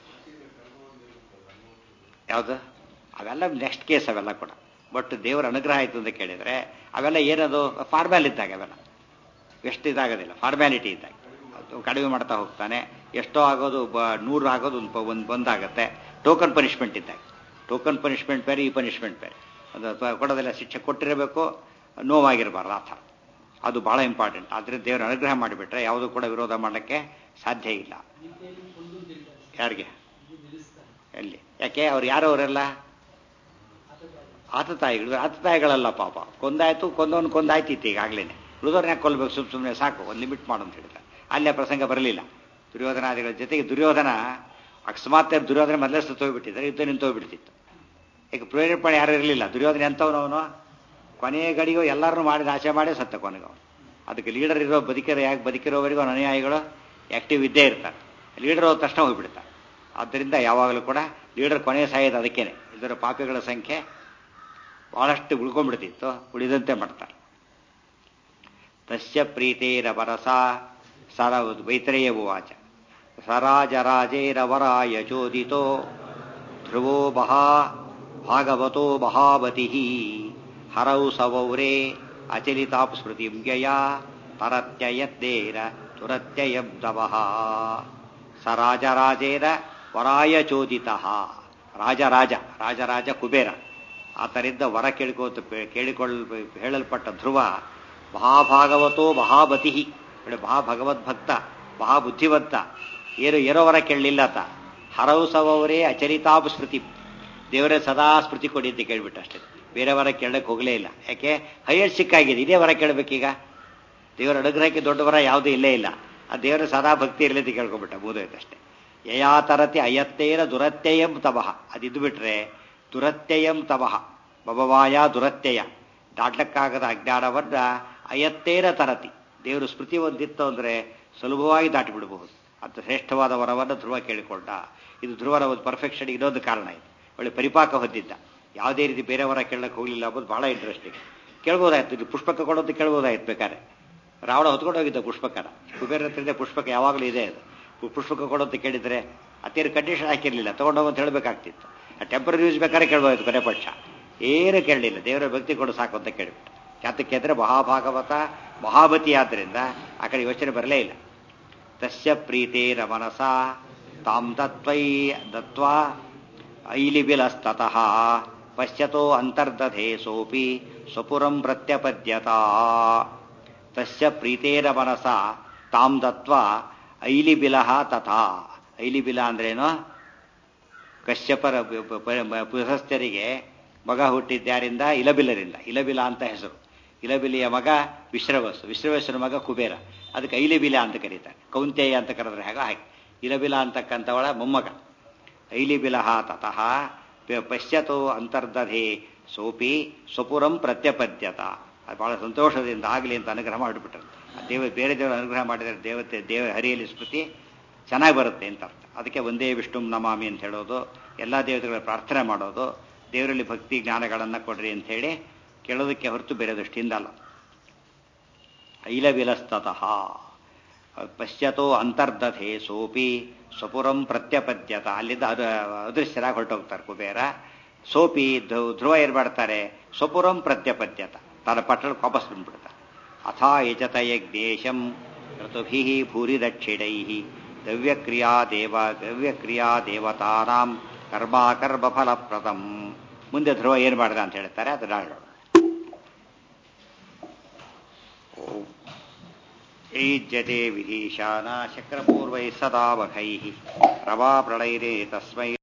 Speaker 1: ಯಾವುದು ಅವೆಲ್ಲ ನೆಕ್ಸ್ಟ್ ಕೇಸ್ ಅವೆಲ್ಲ ಕೂಡ ಬಟ್ ದೇವರ ಅನುಗ್ರಹ ಆಯಿತು ಅಂತ ಕೇಳಿದರೆ ಅವೆಲ್ಲ ಏನದು ಫಾರ್ಮ್ಯಾಲ್ ಇದ್ದಾಗ ಅವೆಲ್ಲ ಎಷ್ಟು ಇದಾಗೋದಿಲ್ಲ ಫಾರ್ಮ್ಯಾಲಿಟಿ ಇದ್ದಾಗ ಅದು ಕಡಿಮೆ ಮಾಡ್ತಾ ಹೋಗ್ತಾನೆ ಎಷ್ಟೋ ಆಗೋದು ಬ ನೂರು ಆಗೋದು ಒಂದು ಒಂದು ಬಂದಾಗತ್ತೆ ಟೋಕನ್ ಪನಿಷ್ಮೆಂಟ್ ಇದ್ದಾಗ ಟೋಕನ್ ಪನಿಷ್ಮೆಂಟ್ ಬೇರೆ ಈ ಪನಿಷ್ಮೆಂಟ್ ಬೇರೆ ಅದು ಕೊಡೋದೆಲ್ಲ ಶಿಕ್ಷೆ ಕೊಟ್ಟಿರಬೇಕು ನೋವಾಗಿರಬಾರ್ದು ಆ ಥರ ಅದು ಬಹಳ ಇಂಪಾರ್ಟೆಂಟ್ ಆದ್ದರಿಂದ ದೇವರ ಅನುಗ್ರಹ ಮಾಡಿಬಿಟ್ರೆ ಯಾವುದೂ ಕೂಡ ವಿರೋಧ ಮಾಡಲಿಕ್ಕೆ ಸಾಧ್ಯ ಇಲ್ಲ ಯಾರಿಗೆ ಎಲ್ಲಿ ಯಾಕೆ ಅವ್ರು ಯಾರು ಅವರೆಲ್ಲ ಆತತಾಯಿಗಳು ಆತತಾಯಿಗಳಲ್ಲ ಪಾಪ ಕೊಂದಾಯ್ತು ಕೊಂದವನು ಕೊಂದಾಯ್ತು ಇತ್ತು ಈಗಾಗಲೇ ಉಳಿದವ್ರನ್ನ ಯಾಕೆ ಕೊಲ್ಬೇಕು ಸುಮ್ ಸುಮ್ಮನೆ ಸಾಕು ಒಂದು ಲಿಮಿಟ್ ಮಾಡು ಅಂತ ಹೇಳಿದ ಅಲ್ಲೇ ಪ್ರಸಂಗ ಬರಲಿಲ್ಲ ದುರ್ಯೋಧನಾದಿಗಳ ಜೊತೆಗೆ ದುರ್ಯೋಧನ ಅಕಸ್ಮಾತ್ ದುರ್ಯೋಧನ ಮೊದಲೇ ಸುತ್ತೋಗ್ಬಿಟ್ಟಿದ್ದಾರೆ ಯುದ್ಧ ನಿಂತೋಗ್ಬಿಡ್ತಿತ್ತು ಈಗ ಪ್ರೇರೇಪಣೆ ಯಾರು ಇರಲಿಲ್ಲ ದುರ್ಯೋಧನ ಎಂಥವನವನು ಕೊನೆಯ ಗಡಿಗೂ ಎಲ್ಲರನ್ನೂ ಮಾಡಿ ನಾಶ ಮಾಡಿ ಸತ್ತ ಕೊನೆಗೂ ಅದಕ್ಕೆ ಲೀಡರ್ ಇರೋ ಬದುಕಿರೋ ಯಾಕೆ ಬದುಕಿರೋವರೆಗೂ ಅವನ ಅನುಯಾಯಿಗಳು ಆ್ಯಕ್ಟಿವ್ ಇದ್ದೇ ಇರ್ತಾರೆ ಲೀಡರ್ ಹೋದ ತಕ್ಷಣ ಹೋಗ್ಬಿಡ್ತಾರೆ ಆದ್ದರಿಂದ ಯಾವಾಗಲೂ ಕೂಡ ಲೀಡರ್ ಕೊನೆಯ ಸಾಯೋದು ಅದಕ್ಕೇನೆ ಇದರ ಪಾಪಿಗಳ ಸಂಖ್ಯೆ ಬಹಳಷ್ಟು ಉಳ್ಕೊಂಡ್ಬಿಡ್ತಿತ್ತು ಉಳಿದಂತೆ ಮಾಡ್ತಾರೆ ತಸ್ಯ ಪ್ರೀತೇರವರಸ ಸರ ವೈತರೇಯ ಉವಾಚ ಸರಾಜರಾಜೇರವರಾಯ ಚೋದಿತೋ ಧ್ರುವೋ ಬಹಾ ಭಾಗವತೋ ಮಹಾವತಿ ಹರೌ ಸವೌರೇ ಅಚಲಿತಾಪ್ ಸ್ಮೃತಿಂ ವ್ಯಯ ತರತ್ಯಯದ್ದೇರ ತುರತ್ಯಯಬ್ದವಃ ಸ ರಾಜರಾಜೇರ ವರಾಯ ಚೋದಿತ ರಾಜರಾಜ ರಾಜರಾಜ ಕುಬೇರ ಆತನಿಂದ ವರ ಕೇಳಿಕೋತ ಕೇಳಿಕೊಳ್ಳ ಹೇಳಲ್ಪಟ್ಟ ಧ್ರುವ ಮಹಾಭಾಗವತೋ ಮಹಾಬತಿ ಮಹಾಭಗವದ್ಭಕ್ತ ಮಹಾಬುದ್ಧಿವಂತ ಏನು ಏನೋ ವರ ಕೇಳಲಿಲ್ಲ ಆತ ಹರವು ಸವವರೇ ಅಚರಿತಾಪ ಸ್ಮೃತಿ ದೇವರೇ ಸದಾ ಸ್ಮೃತಿ ಕೊಡಿ ಅಂತ ಕೇಳ್ಬಿಟ್ಟು ಅಷ್ಟೇ ಬೇರೆ ವರ ಕೇಳಕ್ಕೆ ಹೋಗಲೇ ಇಲ್ಲ ಯಾಕೆ ಹೈಯರ್ ಸಿಕ್ಕಾಗಿದೆ ಇದೇ ವರ ಕೇಳಬೇಕೀಗ ದೇವರ ಅನುಗ್ರಹಕ್ಕೆ ದೊಡ್ಡ ವರ ಯಾವುದೂ ಇಲ್ಲೇ ಇಲ್ಲ ಆ ದೇವರ ಸದಾ ಭಕ್ತಿ ಇರಲಿ ಅಂತ ಕೇಳ್ಕೊಂಬಿಟ್ಟ ಮೂದೋಯ್ತಷ್ಟೇ ಯಯಾತರತಿ ಅಯತ್ತೇನ ದುರತ್ಯಯಂ ತಬಹ ಅದಿದ್ದು ಬಿಟ್ರೆ ದುರತ್ಯಯಂ ತಬಹ ಬಬವಾಯ ದುರತ್ಯಯ ದಾಟ್ಲಕ್ಕಾಗದ ಅಜ್ಞಾನವನ್ನ ಅಯತ್ತೇನ ತರತಿ ದೇವರು ಸ್ಮೃತಿ ಒಂದಿತ್ತು ಅಂದರೆ ಸುಲಭವಾಗಿ ದಾಟಿ ಬಿಡಬಹುದು ಅಂತ ಶ್ರೇಷ್ಠವಾದ ವರವನ್ನು ಧ್ರುವ ಕೇಳಿಕೊಂಡ ಇದು ಧ್ರುವನ ಒಂದು ಪರ್ಫೆಕ್ಷನ್ ಇನ್ನೊಂದು ಕಾರಣ ಇದೆ ಒಳ್ಳೆ ಪರಿಪಾಕ ಹೊಂದಿದ್ದ ಯಾವುದೇ ರೀತಿ ಬೇರೆ ವರ ಕೇಳಕ್ಕೆ ಹೋಗಲಿಲ್ಲ ಅಂಬೋದು ಬಹಳ ಇಂಟ್ರೆಸ್ಟಿಂಗ್ ಕೇಳ್ಬೋದಾಯ್ತು ಇದು ಪುಷ್ಪಕ ಕೊಡೋದು ಕೇಳ್ಬೋದಾಯ್ತು ಬೇಕಾದ್ರೆ ರಾವಣ ಹೊತ್ಕೊಂಡು ಹೋಗಿದ್ದ ಪುಷ್ಪಕನ ಕುಬೇರ ಹತ್ರ ಪುಷ್ಪಕ ಯಾವಾಗಲೂ ಇದೆ ಅದು ಪುಷ್ಪಕ ಕೊಡೋದು ಕೇಳಿದರೆ ಅತ್ತೇನು ಕಂಡೀಷನ್ ಹಾಕಿರಲಿಲ್ಲ ತೊಗೊಂಡೋಗು ಅಂತ ಹೇಳಬೇಕಾಗ್ತಿತ್ತು ಟೆಂಪರರಿ ಯೂಸ್ ಬೇಕಾದ್ರೆ ಕೇಳ್ಬೋದಾಯ್ತು ಕೊನೆ ಪಕ್ಷ ಏನು ಕೇಳಲಿಲ್ಲ ದೇವರ ಭಕ್ತಿ ಕೊಡು ಸಾಕು ಅಂತ ಕೇಳಿಬಿಟ್ಟು ಯಾತಕ್ಕೆ ಅಂದರೆ ಮಹಾಭಾಗವತ ಮಹಾವತಿ ಆದ್ದರಿಂದ ಆ ಕಡೆ ಯೋಚನೆ ಬರಲೇ ಇಲ್ಲ ತಸ್ಯ ಪ್ರೀತೇರ ಮನಸ ತಾಂ ದತ್ವೈ ದತ್ವಾ ಐಲಿಬಿಲಸ್ತತಃ ಪಶ್ಯತೋ ಅಂತರ್ದಧೆ ಸೋಪಿ ಸ್ವಪುರಂ ಪ್ರತ್ಯಪದ್ಯತ ತಸ್ಯ ಪ್ರೀತೇರ ಮನಸ ತಾಂ ದತ್ವ ಐಲಿಬಿಲ ತಥಾ ಐಲಿಬಿಲ ಅಂದ್ರೇನು ಕಶ್ಯಪರ ಪ್ರಶಸ್ತರಿಗೆ ಮಗ ಹುಟ್ಟಿದ್ಯಾರಿಂದ ಇಲಬಿಲರಿಂದ ಇಲಬಿಲ ಅಂತ ಹೆಸರು ಇಲಬಿಲಿಯ ಮಗ ವಿಶ್ರವಸ್ಸು ವಿಶ್ರವಸ್ಸನ ಮಗ ಕುಬೇರ ಅದಕ್ಕೆ ಐಲಿಬಿಲ ಅಂತ ಕರೀತಾರೆ ಕೌಂತೆಯ ಅಂತ ಕರೆದ್ರೆ ಹಾಗೆ ಹಾಗೆ ಇಲಬಿಲ ಅಂತಕ್ಕಂಥವಳ ಮೊಮ್ಮಗ ಐಲಿಬಿಲ ತತಃ ಪಶ್ಯತೋ ಅಂತರ್ದಧೆ ಸೋಪಿ ಸ್ವಪುರಂ ಪ್ರತ್ಯಪದ್ಯತ ಅದು ಬಹಳ ಸಂತೋಷದಿಂದ ಆಗಲಿ ಅಂತ ಅನುಗ್ರಹ ಮಾಡಿಬಿಟ್ರು ದೇವ ಬೇರೆ ದೇವರ ಅನುಗ್ರಹ ಮಾಡಿದರೆ ದೇವತೆ ದೇವ ಹರಿಯಲ್ಲಿ ಸ್ಮೃತಿ ಚೆನ್ನಾಗಿ ಬರುತ್ತೆ ಅಂತ ಅರ್ಥ ಅದಕ್ಕೆ ಒಂದೇ ವಿಷ್ಣು ನಮಾಮಿ ಅಂತ ಹೇಳೋದು ಎಲ್ಲ ದೇವತೆಗಳ ಪ್ರಾರ್ಥನೆ ಮಾಡೋದು ದೇವರಲ್ಲಿ ಭಕ್ತಿ ಜ್ಞಾನಗಳನ್ನು ಕೊಡ್ರಿ ಅಂತ ಹೇಳಿ ಕೇಳೋದಕ್ಕೆ ಹೊರತು ಬೇರೆ ದೃಷ್ಟಿಯಿಂದ ಅಲ್ಲ ಐಲವಿಲಸ್ತತಃ ಪಶ್ಯತೋ ಅಂತರ್ದಧೆ ಸೋಪಿ ಸ್ವಪುರಂ ಪ್ರತ್ಯಪದ್ಯತ ಅಲ್ಲಿಂದ ಅದು ಅದೃಶ್ಯರಾಗಿ ಹೊರಟೋಗ್ತಾರೆ ಕುಬೇರ ಸೋಪಿ ಧ್ರುವ ಏನ್ ಮಾಡ್ತಾರೆ ಸ್ವಪುರಂ ಪ್ರತ್ಯಪದ್ಯತ ತನ್ನ ಪಟ್ಟಣಕ್ಕೆ ವಾಪಸ್ ಬಂದ್ಬಿಡ್ತಾರೆ ಅಥಾ ಯಜತ ಯಜ್ಞೇಶಂ ಋತುಭಿ ಭೂರಿ ದಕ್ಷಿಣೈ ದವ್ಯಕ್ರಿಯಾ ದೇವ ದವ್ಯಕ್ರಿಯಾ ದೇವತಾನಾಂ ಕರ್ಮಾಕರ್ಮ ಫಲಪ್ರದಂ ಮುಂದೆ ಧ್ರುವ ಏನು ಮಾಡಿದ ಅಂತ ಹೇಳ್ತಾರೆ ಅದು ನಾಳೆ ಏಜ್ಯತೆ ವಿಧೀಶಾನ ಶಕ್ರಪೂರ್ವೈ ಸದಾ ವಖೈ ರವಾ ಪ್ರಳೈರೇ ತಸ್ಮೈ